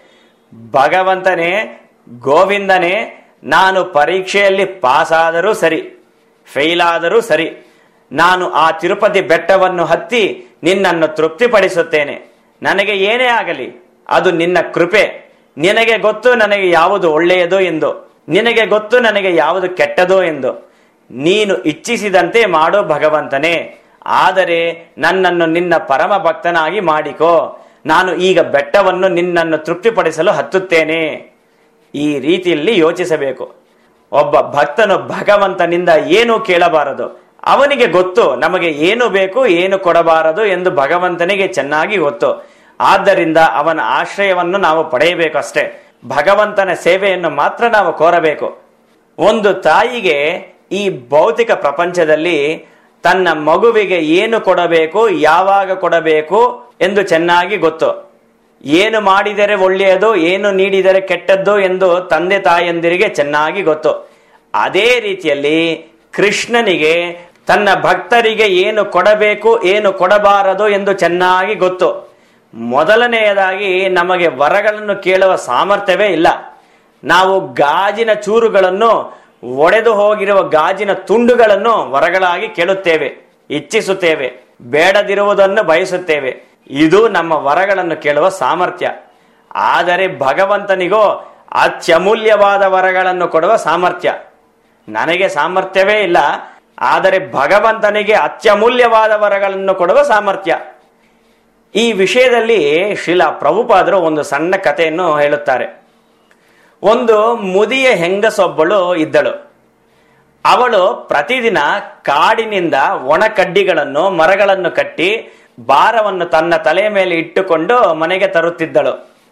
ಭಗವಂತನೇ ಗೋವಿಂದನೇ ನಾನು ಪರೀಕ್ಷೆಯಲ್ಲಿ ಪಾಸಾದರೂ ಸರಿ ಫೇಲ್ ಆದರೂ ಸರಿ ನಾನು ಆ ತಿರುಪತಿ ಬೆಟ್ಟವನ್ನು ಹತ್ತಿ ನಿನ್ನನ್ನು ತೃಪ್ತಿಪಡಿಸುತ್ತೇನೆ ನನಗೆ ಏನೇ ಆಗಲಿ ಅದು ನಿನ್ನ ಕೃಪೆ ನಿನಗೆ ಗೊತ್ತು ನನಗೆ ಯಾವುದು ಒಳ್ಳೆಯದು ಎಂದು ನಿನಗೆ ಗೊತ್ತು ನನಗೆ ಯಾವುದು ಕೆಟ್ಟದೋ ಎಂದು ನೀನು ಇಚ್ಛಿಸಿದಂತೆ ಮಾಡೋ ಭಗವಂತನೇ ಆದರೆ ನನ್ನನ್ನು ನಿನ್ನ ಪರಮ ಭಕ್ತನಾಗಿ ಮಾಡಿಕೋ ನಾನು ಈಗ ಬೆಟ್ಟವನ್ನು ನಿನ್ನನ್ನು ತೃಪ್ತಿಪಡಿಸಲು ಹತ್ತುತ್ತೇನೆ ಈ ರೀತಿಯಲ್ಲಿ ಯೋಚಿಸಬೇಕು ಒಬ್ಬ ಭಕ್ತನು ಭಗವಂತನಿಂದ ಏನು ಕೇಳಬಾರದು ಅವನಿಗೆ ಗೊತ್ತು ನಮಗೆ ಏನು ಬೇಕು ಏನು ಕೊಡಬಾರದು ಎಂದು ಭಗವಂತನಿಗೆ ಚೆನ್ನಾಗಿ ಗೊತ್ತು ಆದ್ದರಿಂದ ಅವನ ಆಶ್ರಯವನ್ನು ನಾವು ಪಡೆಯಬೇಕು ಅಷ್ಟೇ ಭಗವಂತನ ಸೇವೆಯನ್ನು ಮಾತ್ರ ನಾವು ಕೋರಬೇಕು ಒಂದು ತಾಯಿಗೆ ಈ ಭೌತಿಕ ಪ್ರಪಂಚದಲ್ಲಿ ತನ್ನ ಮಗುವಿಗೆ ಏನು ಕೊಡಬೇಕು ಯಾವಾಗ ಕೊಡಬೇಕು ಎಂದು ಚೆನ್ನಾಗಿ ಗೊತ್ತು ಏನು ಮಾಡಿದರೆ ಒಳ್ಳೆಯದು ಏನು ನೀಡಿದರೆ ಕೆಟ್ಟದ್ದು ಎಂದು ತಂದೆ ತಾಯಂದಿರಿಗೆ ಚೆನ್ನಾಗಿ ಗೊತ್ತು ಅದೇ ರೀತಿಯಲ್ಲಿ ಕೃಷ್ಣನಿಗೆ ತನ್ನ ಭಕ್ತರಿಗೆ ಏನು ಕೊಡಬೇಕು ಏನು ಕೊಡಬಾರದು ಎಂದು ಚೆನ್ನಾಗಿ ಗೊತ್ತು ಮೊದಲನೆಯದಾಗಿ ನಮಗೆ ವರಗಳನ್ನು ಕೇಳುವ ಸಾಮರ್ಥ್ಯವೇ ಇಲ್ಲ ನಾವು ಗಾಜಿನ ಚೂರುಗಳನ್ನು ಒಡೆದು ಹೋಗಿರುವ ಗಾಜಿನ ತುಂಡುಗಳನ್ನು ವರಗಳಾಗಿ ಕೇಳುತ್ತೇವೆ ಇಚ್ಛಿಸುತ್ತೇವೆ ಬೇಡದಿರುವುದನ್ನು ಬಯಸುತ್ತೇವೆ ಇದು ನಮ್ಮ ವರಗಳನ್ನು ಕೇಳುವ ಸಾಮರ್ಥ್ಯ ಆದರೆ ಭಗವಂತನಿಗೋ ಅತ್ಯಮೂಲ್ಯವಾದ ವರಗಳನ್ನು ಕೊಡುವ ಸಾಮರ್ಥ್ಯ ನನಗೆ ಸಾಮರ್ಥ್ಯವೇ ಇಲ್ಲ ಆದರೆ ಭಗವಂತನಿಗೆ ಅತ್ಯಮೂಲ್ಯವಾದ ವರಗಳನ್ನು ಕೊಡುವ ಸಾಮರ್ಥ್ಯ ಈ ವಿಷಯದಲ್ಲಿ ಶ್ರೀಲ ಪ್ರಭುಪಾದರು ಒಂದು ಸಣ್ಣ ಕಥೆಯನ್ನು ಹೇಳುತ್ತಾರೆ ಒಂದು ಮುದಿಯ ಹೆಂಗಸೊಬ್ಬಳು ಇದ್ದಳು ಅವಳು ಪ್ರತಿದಿನ ಕಾಡಿನಿಂದ ಒಣ ಕಡ್ಡಿಗಳನ್ನು ಮರಗಳನ್ನು ಕಟ್ಟಿ ಭಾರವನ್ನು ತನ್ನ ತಲೆಯ ಮೇಲೆ ಇಟ್ಟುಕೊಂಡು ಮನೆಗೆ ತರುತ್ತಿದ್ದಳು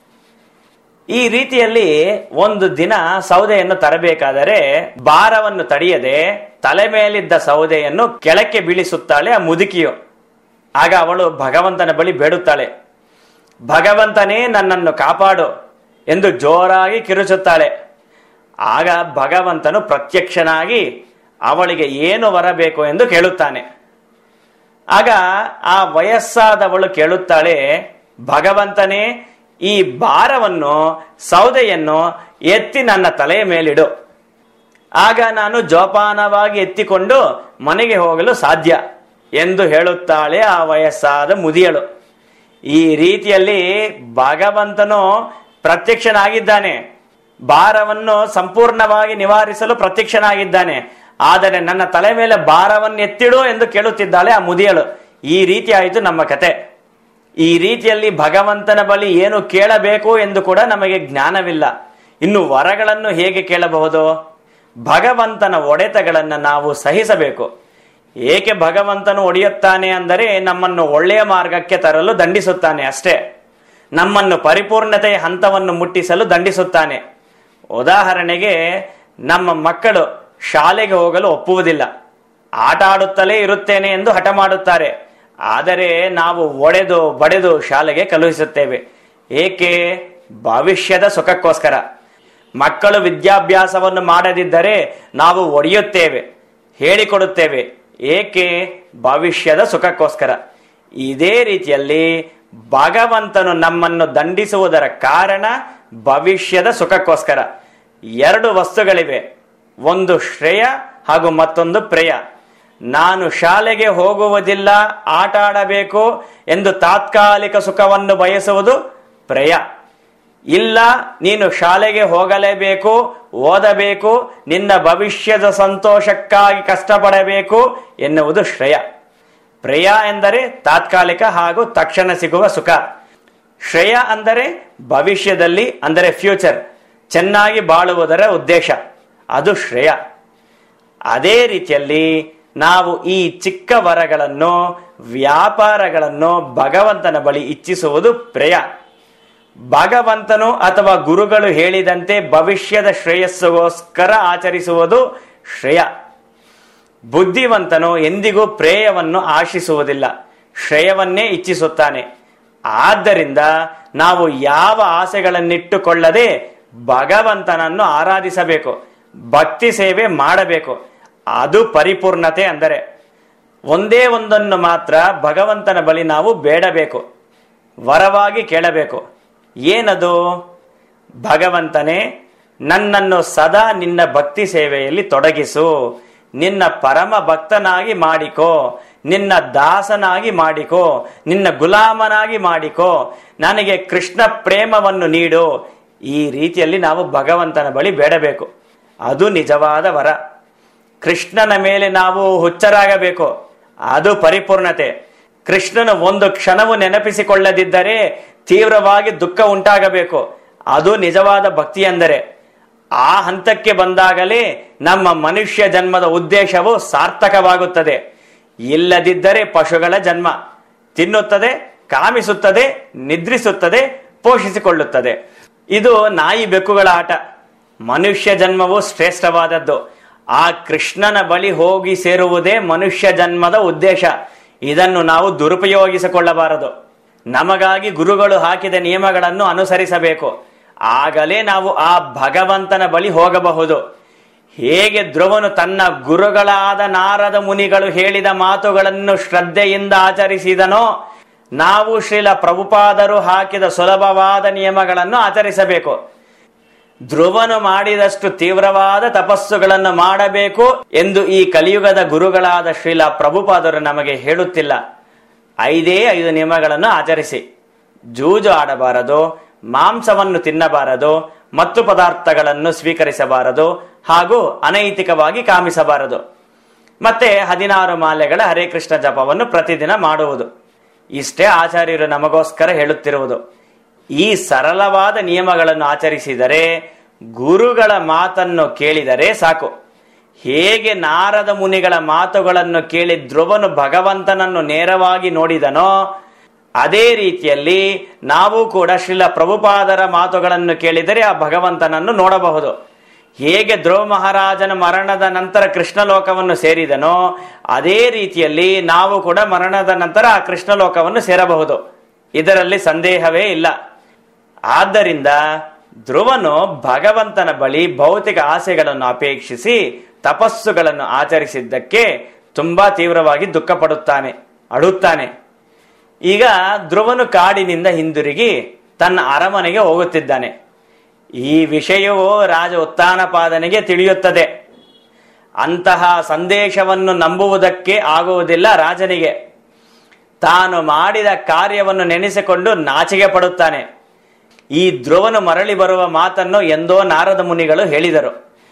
ಈ ರೀತಿಯಲ್ಲಿ ಒಂದು ದಿನ ಸೌದೆಯನ್ನು ತರಬೇಕಾದರೆ ಭಾರವನ್ನು ತಡೆಯದೆ ತಲೆ ಮೇಲಿದ್ದ ಸೌದೆಯನ್ನು ಕೆಳಕ್ಕೆ ಬೀಳಿಸುತ್ತಾಳೆ ಆ ಮುದುಕಿಯು ಆಗ ಅವಳು ಭಗವಂತನ ಬಳಿ ಬೇಡುತ್ತಾಳೆ ಭಗವಂತನೇ ನನ್ನನ್ನು ಕಾಪಾಡು ಎಂದು ಜೋರಾಗಿ ಕಿರುಚುತ್ತಾಳೆ ಆಗ ಭಗವಂತನು ಪ್ರತ್ಯಕ್ಷನಾಗಿ ಅವಳಿಗೆ ಏನು ಬರಬೇಕು ಎಂದು ಕೇಳುತ್ತಾನೆ ಆಗ ಆ ವಯಸ್ಸಾದವಳು ಕೇಳುತ್ತಾಳೆ ಭಗವಂತನೇ ಈ ಭಾರವನ್ನು ಸೌದೆಯನ್ನು ಎತ್ತಿ ನನ್ನ ತಲೆಯ ಮೇಲಿಡು ಆಗ ನಾನು ಜೋಪಾನವಾಗಿ ಎತ್ತಿಕೊಂಡು ಮನೆಗೆ ಹೋಗಲು ಸಾಧ್ಯ ಎಂದು ಹೇಳುತ್ತಾಳೆ ಆ ವಯಸ್ಸಾದ ಮುದಿಯಳು ಈ ರೀತಿಯಲ್ಲಿ ಭಗವಂತನು ಪ್ರತ್ಯಕ್ಷನಾಗಿದ್ದಾನೆ ಭಾರವನ್ನು ಸಂಪೂರ್ಣವಾಗಿ ನಿವಾರಿಸಲು ಪ್ರತ್ಯಕ್ಷನಾಗಿದ್ದಾನೆ ಆದರೆ ನನ್ನ ತಲೆ ಮೇಲೆ ಭಾರವನ್ನು ಎತ್ತಿಡು ಎಂದು ಕೇಳುತ್ತಿದ್ದಾಳೆ ಆ ಮುದಿಯಳು ಈ ರೀತಿ ಆಯಿತು ನಮ್ಮ ಕತೆ ಈ ರೀತಿಯಲ್ಲಿ ಭಗವಂತನ ಬಳಿ ಏನು ಕೇಳಬೇಕು ಎಂದು ಕೂಡ ನಮಗೆ ಜ್ಞಾನವಿಲ್ಲ ಇನ್ನು ವರಗಳನ್ನು ಹೇಗೆ ಕೇಳಬಹುದು ಭಗವಂತನ ಒಡೆತಗಳನ್ನು ನಾವು ಸಹಿಸಬೇಕು ಏಕೆ ಭಗವಂತನು ಒಡೆಯುತ್ತಾನೆ ಅಂದರೆ ನಮ್ಮನ್ನು ಒಳ್ಳೆಯ ಮಾರ್ಗಕ್ಕೆ ತರಲು ದಂಡಿಸುತ್ತಾನೆ ಅಷ್ಟೇ ನಮ್ಮನ್ನು ಪರಿಪೂರ್ಣತೆಯ ಹಂತವನ್ನು ಮುಟ್ಟಿಸಲು ದಂಡಿಸುತ್ತಾನೆ ಉದಾಹರಣೆಗೆ ನಮ್ಮ ಮಕ್ಕಳು ಶಾಲೆಗೆ ಹೋಗಲು ಒಪ್ಪುವುದಿಲ್ಲ ಆಟ ಆಡುತ್ತಲೇ ಇರುತ್ತೇನೆ ಎಂದು ಹಠ ಮಾಡುತ್ತಾರೆ ಆದರೆ ನಾವು ಒಡೆದು ಬಡೆದು ಶಾಲೆಗೆ ಕಳುಹಿಸುತ್ತೇವೆ ಏಕೆ ಭವಿಷ್ಯದ ಸುಖಕ್ಕೋಸ್ಕರ ಮಕ್ಕಳು ವಿದ್ಯಾಭ್ಯಾಸವನ್ನು ಮಾಡದಿದ್ದರೆ ನಾವು ಒಡೆಯುತ್ತೇವೆ ಹೇಳಿಕೊಡುತ್ತೇವೆ ಏಕೆ ಭವಿಷ್ಯದ ಸುಖಕ್ಕೋಸ್ಕರ ಇದೇ ರೀತಿಯಲ್ಲಿ ಭಗವಂತನು ನಮ್ಮನ್ನು ದಂಡಿಸುವುದರ ಕಾರಣ ಭವಿಷ್ಯದ ಸುಖಕ್ಕೋಸ್ಕರ ಎರಡು ವಸ್ತುಗಳಿವೆ ಒಂದು ಶ್ರೇಯ ಹಾಗೂ ಮತ್ತೊಂದು ಪ್ರೇಯ ನಾನು ಶಾಲೆಗೆ ಹೋಗುವುದಿಲ್ಲ ಆಟ ಆಡಬೇಕು ಎಂದು ತಾತ್ಕಾಲಿಕ ಸುಖವನ್ನು ಬಯಸುವುದು ಪ್ರೇಯ ಇಲ್ಲ ನೀನು ಶಾಲೆಗೆ ಹೋಗಲೇಬೇಕು ಓದಬೇಕು ನಿನ್ನ ಭವಿಷ್ಯದ ಸಂತೋಷಕ್ಕಾಗಿ ಕಷ್ಟಪಡಬೇಕು ಎನ್ನುವುದು ಶ್ರೇಯ ಪ್ರೇಯ ಎಂದರೆ ತಾತ್ಕಾಲಿಕ ಹಾಗೂ ತಕ್ಷಣ ಸಿಗುವ ಸುಖ ಶ್ರೇಯ ಅಂದರೆ ಭವಿಷ್ಯದಲ್ಲಿ ಅಂದರೆ ಫ್ಯೂಚರ್ ಚೆನ್ನಾಗಿ ಬಾಳುವುದರ ಉದ್ದೇಶ ಅದು ಶ್ರೇಯ ಅದೇ ರೀತಿಯಲ್ಲಿ ನಾವು ಈ ಚಿಕ್ಕ ವರಗಳನ್ನು ವ್ಯಾಪಾರಗಳನ್ನು ಭಗವಂತನ ಬಳಿ ಇಚ್ಛಿಸುವುದು ಪ್ರೇಯ ಭಗವಂತನು ಅಥವಾ ಗುರುಗಳು ಹೇಳಿದಂತೆ ಭವಿಷ್ಯದ ಶ್ರೇಯಸ್ಸಿಗೋಸ್ಕರ ಆಚರಿಸುವುದು ಶ್ರೇಯ ಬುದ್ಧಿವಂತನು ಎಂದಿಗೂ ಪ್ರೇಯವನ್ನು ಆಶಿಸುವುದಿಲ್ಲ ಶ್ರೇಯವನ್ನೇ ಇಚ್ಛಿಸುತ್ತಾನೆ ಆದ್ದರಿಂದ ನಾವು ಯಾವ ಆಸೆಗಳನ್ನಿಟ್ಟುಕೊಳ್ಳದೆ ಭಗವಂತನನ್ನು ಆರಾಧಿಸಬೇಕು ಭಕ್ತಿ ಸೇವೆ ಮಾಡಬೇಕು ಅದು ಪರಿಪೂರ್ಣತೆ ಅಂದರೆ ಒಂದೇ ಒಂದನ್ನು ಮಾತ್ರ ಭಗವಂತನ ಬಳಿ ನಾವು ಬೇಡಬೇಕು ವರವಾಗಿ ಕೇಳಬೇಕು ಏನದು ಭಗವಂತನೇ ನನ್ನನ್ನು ಸದಾ ನಿನ್ನ ಭಕ್ತಿ ಸೇವೆಯಲ್ಲಿ ತೊಡಗಿಸು ನಿನ್ನ ಪರಮ ಭಕ್ತನಾಗಿ ಮಾಡಿಕೋ ನಿನ್ನ ದಾಸನಾಗಿ ಮಾಡಿಕೋ ನಿನ್ನ ಗುಲಾಮನಾಗಿ ಮಾಡಿಕೋ ನನಗೆ ಕೃಷ್ಣ ಪ್ರೇಮವನ್ನು ನೀಡು ಈ ರೀತಿಯಲ್ಲಿ ನಾವು ಭಗವಂತನ ಬಳಿ ಬೇಡಬೇಕು ಅದು ನಿಜವಾದ ವರ ಕೃಷ್ಣನ ಮೇಲೆ ನಾವು ಹುಚ್ಚರಾಗಬೇಕು ಅದು ಪರಿಪೂರ್ಣತೆ ಕೃಷ್ಣನು ಒಂದು ಕ್ಷಣವು ನೆನಪಿಸಿಕೊಳ್ಳದಿದ್ದರೆ ತೀವ್ರವಾಗಿ ದುಃಖ ಉಂಟಾಗಬೇಕು ಅದು ನಿಜವಾದ ಭಕ್ತಿ ಎಂದರೆ ಆ ಹಂತಕ್ಕೆ ಬಂದಾಗಲೇ ನಮ್ಮ ಮನುಷ್ಯ ಜನ್ಮದ ಉದ್ದೇಶವು ಸಾರ್ಥಕವಾಗುತ್ತದೆ ಇಲ್ಲದಿದ್ದರೆ ಪಶುಗಳ ಜನ್ಮ ತಿನ್ನುತ್ತದೆ ಕಾಮಿಸುತ್ತದೆ ನಿದ್ರಿಸುತ್ತದೆ ಪೋಷಿಸಿಕೊಳ್ಳುತ್ತದೆ ಇದು ನಾಯಿ ಬೆಕ್ಕುಗಳ ಆಟ ಮನುಷ್ಯ ಜನ್ಮವು ಶ್ರೇಷ್ಠವಾದದ್ದು ಆ ಕೃಷ್ಣನ ಬಳಿ ಹೋಗಿ ಸೇರುವುದೇ ಮನುಷ್ಯ ಜನ್ಮದ ಉದ್ದೇಶ ಇದನ್ನು ನಾವು ದುರುಪಯೋಗಿಸಿಕೊಳ್ಳಬಾರದು ನಮಗಾಗಿ ಗುರುಗಳು ಹಾಕಿದ ನಿಯಮಗಳನ್ನು ಅನುಸರಿಸಬೇಕು ಆಗಲೇ ನಾವು ಆ ಭಗವಂತನ ಬಳಿ ಹೋಗಬಹುದು ಹೇಗೆ ಧ್ರುವನು ತನ್ನ ಗುರುಗಳಾದ ನಾರದ ಮುನಿಗಳು ಹೇಳಿದ ಮಾತುಗಳನ್ನು ಶ್ರದ್ಧೆಯಿಂದ ಆಚರಿಸಿದನೋ ನಾವು ಶ್ರೀಲ ಪ್ರಭುಪಾದರು ಹಾಕಿದ ಸುಲಭವಾದ ನಿಯಮಗಳನ್ನು ಆಚರಿಸಬೇಕು ಧ್ರುವನು ಮಾಡಿದಷ್ಟು ತೀವ್ರವಾದ ತಪಸ್ಸುಗಳನ್ನು ಮಾಡಬೇಕು ಎಂದು ಈ ಕಲಿಯುಗದ ಗುರುಗಳಾದ ಶ್ರೀಲ ಪ್ರಭುಪಾದರು ನಮಗೆ ಹೇಳುತ್ತಿಲ್ಲ ಐದೇ ಐದು ನಿಯಮಗಳನ್ನು ಆಚರಿಸಿ ಜೂಜು ಆಡಬಾರದು ಮಾಂಸವನ್ನು ತಿನ್ನಬಾರದು ಮತ್ತು ಪದಾರ್ಥಗಳನ್ನು ಸ್ವೀಕರಿಸಬಾರದು ಹಾಗೂ ಅನೈತಿಕವಾಗಿ ಕಾಮಿಸಬಾರದು ಮತ್ತೆ ಹದಿನಾರು ಮಾಲೆಗಳ ಹರೇ ಕೃಷ್ಣ ಜಪವನ್ನು ಪ್ರತಿದಿನ ಮಾಡುವುದು ಇಷ್ಟೇ ಆಚಾರ್ಯರು ನಮಗೋಸ್ಕರ ಹೇಳುತ್ತಿರುವುದು ಈ ಸರಳವಾದ ನಿಯಮಗಳನ್ನು ಆಚರಿಸಿದರೆ ಗುರುಗಳ ಮಾತನ್ನು ಕೇಳಿದರೆ ಸಾಕು ಹೇಗೆ ನಾರದ ಮುನಿಗಳ ಮಾತುಗಳನ್ನು ಕೇಳಿ ಧ್ರುವನು ಭಗವಂತನನ್ನು ನೇರವಾಗಿ ನೋಡಿದನೋ ಅದೇ ರೀತಿಯಲ್ಲಿ ನಾವು ಕೂಡ ಶ್ರೀಲ ಪ್ರಭುಪಾದರ ಮಾತುಗಳನ್ನು ಕೇಳಿದರೆ ಆ ಭಗವಂತನನ್ನು ನೋಡಬಹುದು ಹೇಗೆ ಧ್ರುವ ಮಹಾರಾಜನ ಮರಣದ ನಂತರ ಕೃಷ್ಣ ಲೋಕವನ್ನು ಸೇರಿದನೋ ಅದೇ ರೀತಿಯಲ್ಲಿ ನಾವು ಕೂಡ ಮರಣದ ನಂತರ ಆ ಕೃಷ್ಣ ಲೋಕವನ್ನು ಸೇರಬಹುದು ಇದರಲ್ಲಿ ಸಂದೇಹವೇ ಇಲ್ಲ ಆದ್ದರಿಂದ ಧ್ರುವನು ಭಗವಂತನ ಬಳಿ ಭೌತಿಕ ಆಸೆಗಳನ್ನು ಅಪೇಕ್ಷಿಸಿ ತಪಸ್ಸುಗಳನ್ನು ಆಚರಿಸಿದ್ದಕ್ಕೆ ತುಂಬಾ ತೀವ್ರವಾಗಿ ದುಃಖ ಪಡುತ್ತಾನೆ ಅಳುತ್ತಾನೆ ಈಗ ಧ್ರುವನು ಕಾಡಿನಿಂದ ಹಿಂದಿರುಗಿ ತನ್ನ ಅರಮನೆಗೆ ಹೋಗುತ್ತಿದ್ದಾನೆ ಈ ವಿಷಯವು ರಾಜ ಉತ್ಥಾನಪಾದನಿಗೆ ತಿಳಿಯುತ್ತದೆ ಅಂತಹ ಸಂದೇಶವನ್ನು ನಂಬುವುದಕ್ಕೆ ಆಗುವುದಿಲ್ಲ ರಾಜನಿಗೆ ತಾನು ಮಾಡಿದ ಕಾರ್ಯವನ್ನು ನೆನೆಸಿಕೊಂಡು ನಾಚಿಕೆ ಪಡುತ್ತಾನೆ ಈ ಧ್ರುವನು ಮರಳಿ ಬರುವ ಮಾತನ್ನು ಎಂದೋ ನಾರದ ಮುನಿಗಳು ಹೇಳಿದರು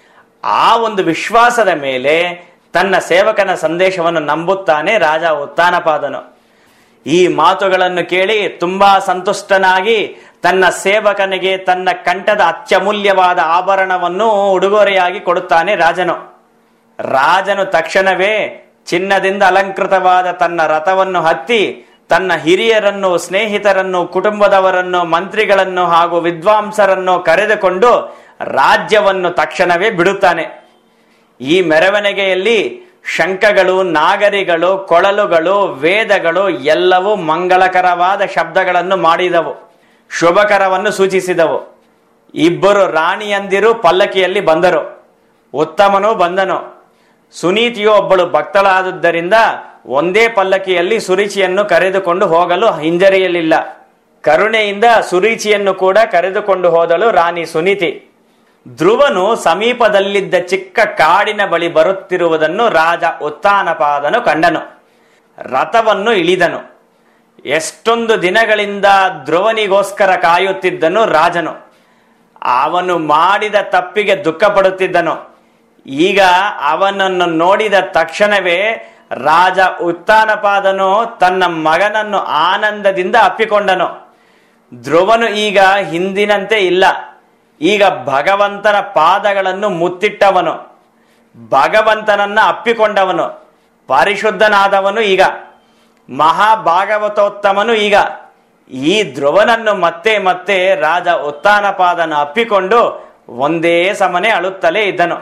ಆ ಒಂದು ವಿಶ್ವಾಸದ ಮೇಲೆ ತನ್ನ ಸೇವಕನ ಸಂದೇಶವನ್ನು ನಂಬುತ್ತಾನೆ ರಾಜ ಉತ್ಥಾನಪಾದನು ಈ ಮಾತುಗಳನ್ನು ಕೇಳಿ ತುಂಬಾ ಸಂತುಷ್ಟನಾಗಿ ತನ್ನ ಸೇವಕನಿಗೆ ತನ್ನ ಕಂಠದ ಅತ್ಯಮೂಲ್ಯವಾದ ಆಭರಣವನ್ನು ಉಡುಗೊರೆಯಾಗಿ ಕೊಡುತ್ತಾನೆ ರಾಜನು ರಾಜನು ತಕ್ಷಣವೇ ಚಿನ್ನದಿಂದ ಅಲಂಕೃತವಾದ ತನ್ನ ರಥವನ್ನು ಹತ್ತಿ ತನ್ನ ಹಿರಿಯರನ್ನು ಸ್ನೇಹಿತರನ್ನು ಕುಟುಂಬದವರನ್ನು ಮಂತ್ರಿಗಳನ್ನು ಹಾಗೂ ವಿದ್ವಾಂಸರನ್ನು ಕರೆದುಕೊಂಡು ರಾಜ್ಯವನ್ನು ತಕ್ಷಣವೇ ಬಿಡುತ್ತಾನೆ ಈ ಮೆರವಣಿಗೆಯಲ್ಲಿ ಶಂಖಗಳು ನಾಗರಿಗಳು ಕೊಳಲುಗಳು ವೇದಗಳು ಎಲ್ಲವೂ ಮಂಗಳಕರವಾದ ಶಬ್ದಗಳನ್ನು ಮಾಡಿದವು ಶುಭಕರವನ್ನು ಸೂಚಿಸಿದವು ಇಬ್ಬರು ರಾಣಿಯಂದಿರು ಪಲ್ಲಕ್ಕಿಯಲ್ಲಿ ಬಂದರು ಉತ್ತಮನು ಬಂದನು ಸುನೀತಿಯು ಒಬ್ಬಳು ಭಕ್ತಳಾದುದರಿಂದ ಒಂದೇ ಪಲ್ಲಕ್ಕಿಯಲ್ಲಿ ಸುರುಚಿಯನ್ನು ಕರೆದುಕೊಂಡು ಹೋಗಲು ಹಿಂಜರಿಯಲಿಲ್ಲ ಕರುಣೆಯಿಂದ ಸುರುಚಿಯನ್ನು ಕೂಡ ಕರೆದುಕೊಂಡು ಹೋದಳು ರಾಣಿ ಸುನೀತಿ ಧ್ರುವನು ಸಮೀಪದಲ್ಲಿದ್ದ ಚಿಕ್ಕ ಕಾಡಿನ ಬಳಿ ಬರುತ್ತಿರುವುದನ್ನು ರಾಜ ಉತ್ತಾನಪಾದನು ಕಂಡನು ರಥವನ್ನು ಇಳಿದನು ಎಷ್ಟೊಂದು ದಿನಗಳಿಂದ ಧ್ರುವನಿಗೋಸ್ಕರ ಕಾಯುತ್ತಿದ್ದನು ರಾಜನು ಅವನು ಮಾಡಿದ ತಪ್ಪಿಗೆ ದುಃಖ ಪಡುತ್ತಿದ್ದನು ಈಗ ಅವನನ್ನು ನೋಡಿದ ತಕ್ಷಣವೇ ರಾಜ ಉತ್ತಾನಪಾದನು ತನ್ನ ಮಗನನ್ನು ಆನಂದದಿಂದ ಅಪ್ಪಿಕೊಂಡನು ಧ್ರುವನು ಈಗ ಹಿಂದಿನಂತೆ ಇಲ್ಲ ಈಗ ಭಗವಂತನ ಪಾದಗಳನ್ನು ಮುತ್ತಿಟ್ಟವನು ಭಗವಂತನನ್ನ ಅಪ್ಪಿಕೊಂಡವನು ಪರಿಶುದ್ಧನಾದವನು ಈಗ ಮಹಾಭಾಗವತೋತ್ತಮನು ಈಗ ಈ ಧ್ರುವನನ್ನು ಮತ್ತೆ ಮತ್ತೆ ರಾಜ ಉತ್ತಾನಪಾದನ ಅಪ್ಪಿಕೊಂಡು ಒಂದೇ ಸಮನೆ ಅಳುತ್ತಲೇ ಇದ್ದನು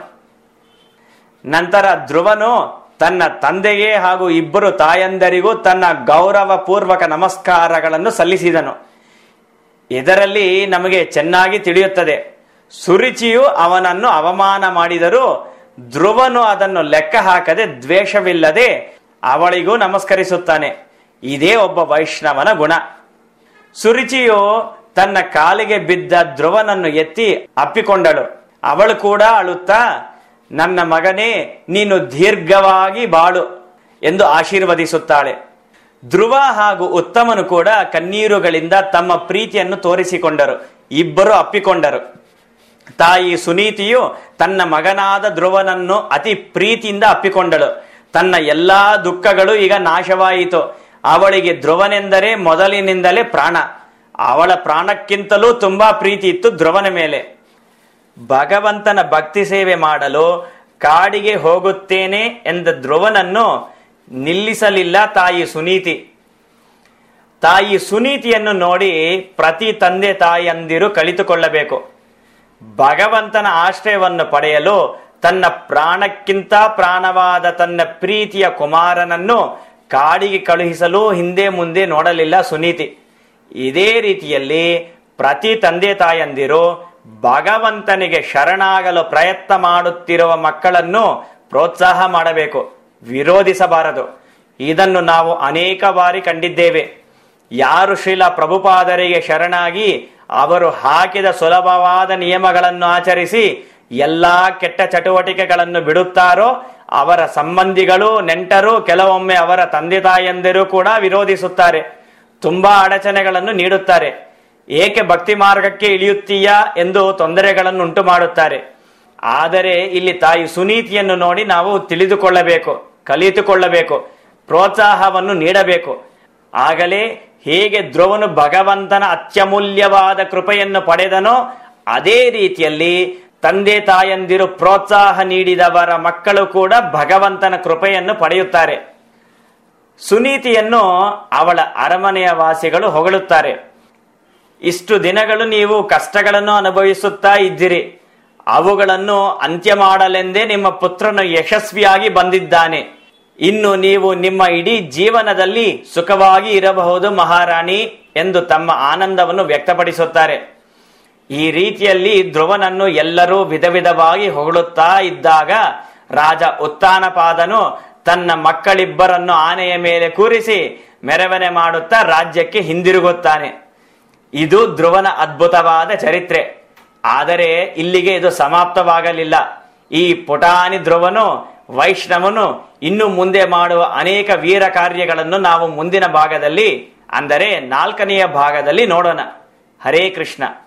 ನಂತರ ಧ್ರುವನು ತನ್ನ ತಂದೆಗೆ ಹಾಗೂ ಇಬ್ಬರು ತಾಯಂದರಿಗೂ ತನ್ನ ಗೌರವ ಪೂರ್ವಕ ನಮಸ್ಕಾರಗಳನ್ನು ಸಲ್ಲಿಸಿದನು ಇದರಲ್ಲಿ ನಮಗೆ ಚೆನ್ನಾಗಿ ತಿಳಿಯುತ್ತದೆ ಸುರುಚಿಯು ಅವನನ್ನು ಅವಮಾನ ಮಾಡಿದರೂ ಧ್ರುವನು ಅದನ್ನು ಲೆಕ್ಕ ಹಾಕದೆ ದ್ವೇಷವಿಲ್ಲದೆ ಅವಳಿಗೂ ನಮಸ್ಕರಿಸುತ್ತಾನೆ ಇದೇ ಒಬ್ಬ ವೈಷ್ಣವನ ಗುಣ ಸುರುಚಿಯು ತನ್ನ ಕಾಲಿಗೆ ಬಿದ್ದ ಧ್ರುವನನ್ನು ಎತ್ತಿ ಅಪ್ಪಿಕೊಂಡಳು ಅವಳು ಕೂಡ ಅಳುತ್ತಾ ನನ್ನ ಮಗನೇ ನೀನು ದೀರ್ಘವಾಗಿ ಬಾಳು ಎಂದು ಆಶೀರ್ವದಿಸುತ್ತಾಳೆ ಧ್ರುವ ಹಾಗೂ ಉತ್ತಮನು ಕೂಡ ಕಣ್ಣೀರುಗಳಿಂದ ತಮ್ಮ ಪ್ರೀತಿಯನ್ನು ತೋರಿಸಿಕೊಂಡರು ಇಬ್ಬರು ಅಪ್ಪಿಕೊಂಡರು ತಾಯಿ ಸುನೀತಿಯು ತನ್ನ ಮಗನಾದ ಧ್ರುವನನ್ನು ಅತಿ ಪ್ರೀತಿಯಿಂದ ಅಪ್ಪಿಕೊಂಡಳು ತನ್ನ ಎಲ್ಲಾ ದುಃಖಗಳು ಈಗ ನಾಶವಾಯಿತು ಅವಳಿಗೆ ಧ್ರುವನೆಂದರೆ ಮೊದಲಿನಿಂದಲೇ ಪ್ರಾಣ ಅವಳ ಪ್ರಾಣಕ್ಕಿಂತಲೂ ತುಂಬಾ ಪ್ರೀತಿ ಇತ್ತು ಧ್ರುವನ ಮೇಲೆ ಭಗವಂತನ ಭಕ್ತಿ ಸೇವೆ ಮಾಡಲು ಕಾಡಿಗೆ ಹೋಗುತ್ತೇನೆ ಎಂದ ಧ್ರುವನನ್ನು ನಿಲ್ಲಿಸಲಿಲ್ಲ ತಾಯಿ ಸುನೀತಿ ತಾಯಿ ಸುನೀತಿಯನ್ನು ನೋಡಿ ಪ್ರತಿ ತಂದೆ ತಾಯಿಯಂದಿರು ಕಲಿತುಕೊಳ್ಳಬೇಕು ಭಗವಂತನ ಆಶ್ರಯವನ್ನು ಪಡೆಯಲು ತನ್ನ ಪ್ರಾಣಕ್ಕಿಂತ ಪ್ರಾಣವಾದ ತನ್ನ ಪ್ರೀತಿಯ ಕುಮಾರನನ್ನು ಕಾಡಿಗೆ ಕಳುಹಿಸಲು ಹಿಂದೆ ಮುಂದೆ ನೋಡಲಿಲ್ಲ ಸುನೀತಿ ಇದೇ ರೀತಿಯಲ್ಲಿ ಪ್ರತಿ ತಂದೆ ತಾಯಂದಿರು ಭಗವಂತನಿಗೆ ಶರಣಾಗಲು ಪ್ರಯತ್ನ ಮಾಡುತ್ತಿರುವ ಮಕ್ಕಳನ್ನು ಪ್ರೋತ್ಸಾಹ ಮಾಡಬೇಕು ವಿರೋಧಿಸಬಾರದು ಇದನ್ನು ನಾವು ಅನೇಕ ಬಾರಿ ಕಂಡಿದ್ದೇವೆ ಯಾರು ಶ್ರೀಲ ಪ್ರಭುಪಾದರಿಗೆ ಶರಣಾಗಿ ಅವರು ಹಾಕಿದ ಸುಲಭವಾದ ನಿಯಮಗಳನ್ನು ಆಚರಿಸಿ ಎಲ್ಲಾ ಕೆಟ್ಟ ಚಟುವಟಿಕೆಗಳನ್ನು ಬಿಡುತ್ತಾರೋ ಅವರ ಸಂಬಂಧಿಗಳು ನೆಂಟರು ಕೆಲವೊಮ್ಮೆ ಅವರ ತಂದೆ ತಾಯಂದಿರು ಕೂಡ ವಿರೋಧಿಸುತ್ತಾರೆ ತುಂಬಾ ಅಡಚಣೆಗಳನ್ನು ನೀಡುತ್ತಾರೆ ಏಕೆ ಭಕ್ತಿ ಮಾರ್ಗಕ್ಕೆ ಇಳಿಯುತ್ತೀಯಾ ಎಂದು ತೊಂದರೆಗಳನ್ನು ಉಂಟು ಮಾಡುತ್ತಾರೆ ಆದರೆ ಇಲ್ಲಿ ತಾಯಿ ಸುನೀತಿಯನ್ನು ನೋಡಿ ನಾವು ತಿಳಿದುಕೊಳ್ಳಬೇಕು ಕಲಿತುಕೊಳ್ಳಬೇಕು ಪ್ರೋತ್ಸಾಹವನ್ನು ನೀಡಬೇಕು ಆಗಲೇ ಹೇಗೆ ಧ್ರುವನು ಭಗವಂತನ ಅತ್ಯಮೂಲ್ಯವಾದ ಕೃಪೆಯನ್ನು ಪಡೆದನೋ ಅದೇ ರೀತಿಯಲ್ಲಿ ತಂದೆ ತಾಯಂದಿರು ಪ್ರೋತ್ಸಾಹ ನೀಡಿದವರ ಮಕ್ಕಳು ಕೂಡ ಭಗವಂತನ ಕೃಪೆಯನ್ನು ಪಡೆಯುತ್ತಾರೆ ಸುನೀತಿಯನ್ನು ಅವಳ ಅರಮನೆಯ ವಾಸಿಗಳು ಹೊಗಳುತ್ತಾರೆ ಇಷ್ಟು ದಿನಗಳು ನೀವು ಕಷ್ಟಗಳನ್ನು ಅನುಭವಿಸುತ್ತಾ ಇದ್ದಿರಿ ಅವುಗಳನ್ನು ಅಂತ್ಯ ಮಾಡಲೆಂದೇ ನಿಮ್ಮ ಪುತ್ರನು ಯಶಸ್ವಿಯಾಗಿ ಬಂದಿದ್ದಾನೆ ಇನ್ನು ನೀವು ನಿಮ್ಮ ಇಡೀ ಜೀವನದಲ್ಲಿ ಸುಖವಾಗಿ ಇರಬಹುದು ಮಹಾರಾಣಿ ಎಂದು ತಮ್ಮ ಆನಂದವನ್ನು ವ್ಯಕ್ತಪಡಿಸುತ್ತಾರೆ ಈ ರೀತಿಯಲ್ಲಿ ಧ್ರುವನನ್ನು ಎಲ್ಲರೂ ವಿಧ ವಿಧವಾಗಿ ಹೊಗಳುತ್ತಾ ಇದ್ದಾಗ ರಾಜ ಉತ್ತಾನಪಾದನು ತನ್ನ ಮಕ್ಕಳಿಬ್ಬರನ್ನು ಆನೆಯ ಮೇಲೆ ಕೂರಿಸಿ ಮೆರವಣೆ ಮಾಡುತ್ತಾ ರಾಜ್ಯಕ್ಕೆ ಹಿಂದಿರುಗುತ್ತಾನೆ ಇದು ಧ್ರುವನ ಅದ್ಭುತವಾದ ಚರಿತ್ರೆ ಆದರೆ ಇಲ್ಲಿಗೆ ಇದು ಸಮಾಪ್ತವಾಗಲಿಲ್ಲ ಈ ಪುಟಾಣಿ ಧ್ರುವನು ವೈಷ್ಣವನು ಇನ್ನು ಮುಂದೆ ಮಾಡುವ ಅನೇಕ ವೀರ ಕಾರ್ಯಗಳನ್ನು ನಾವು ಮುಂದಿನ ಭಾಗದಲ್ಲಿ ಅಂದರೆ ನಾಲ್ಕನೆಯ ಭಾಗದಲ್ಲಿ ನೋಡೋಣ ಹರೇ ಕೃಷ್ಣ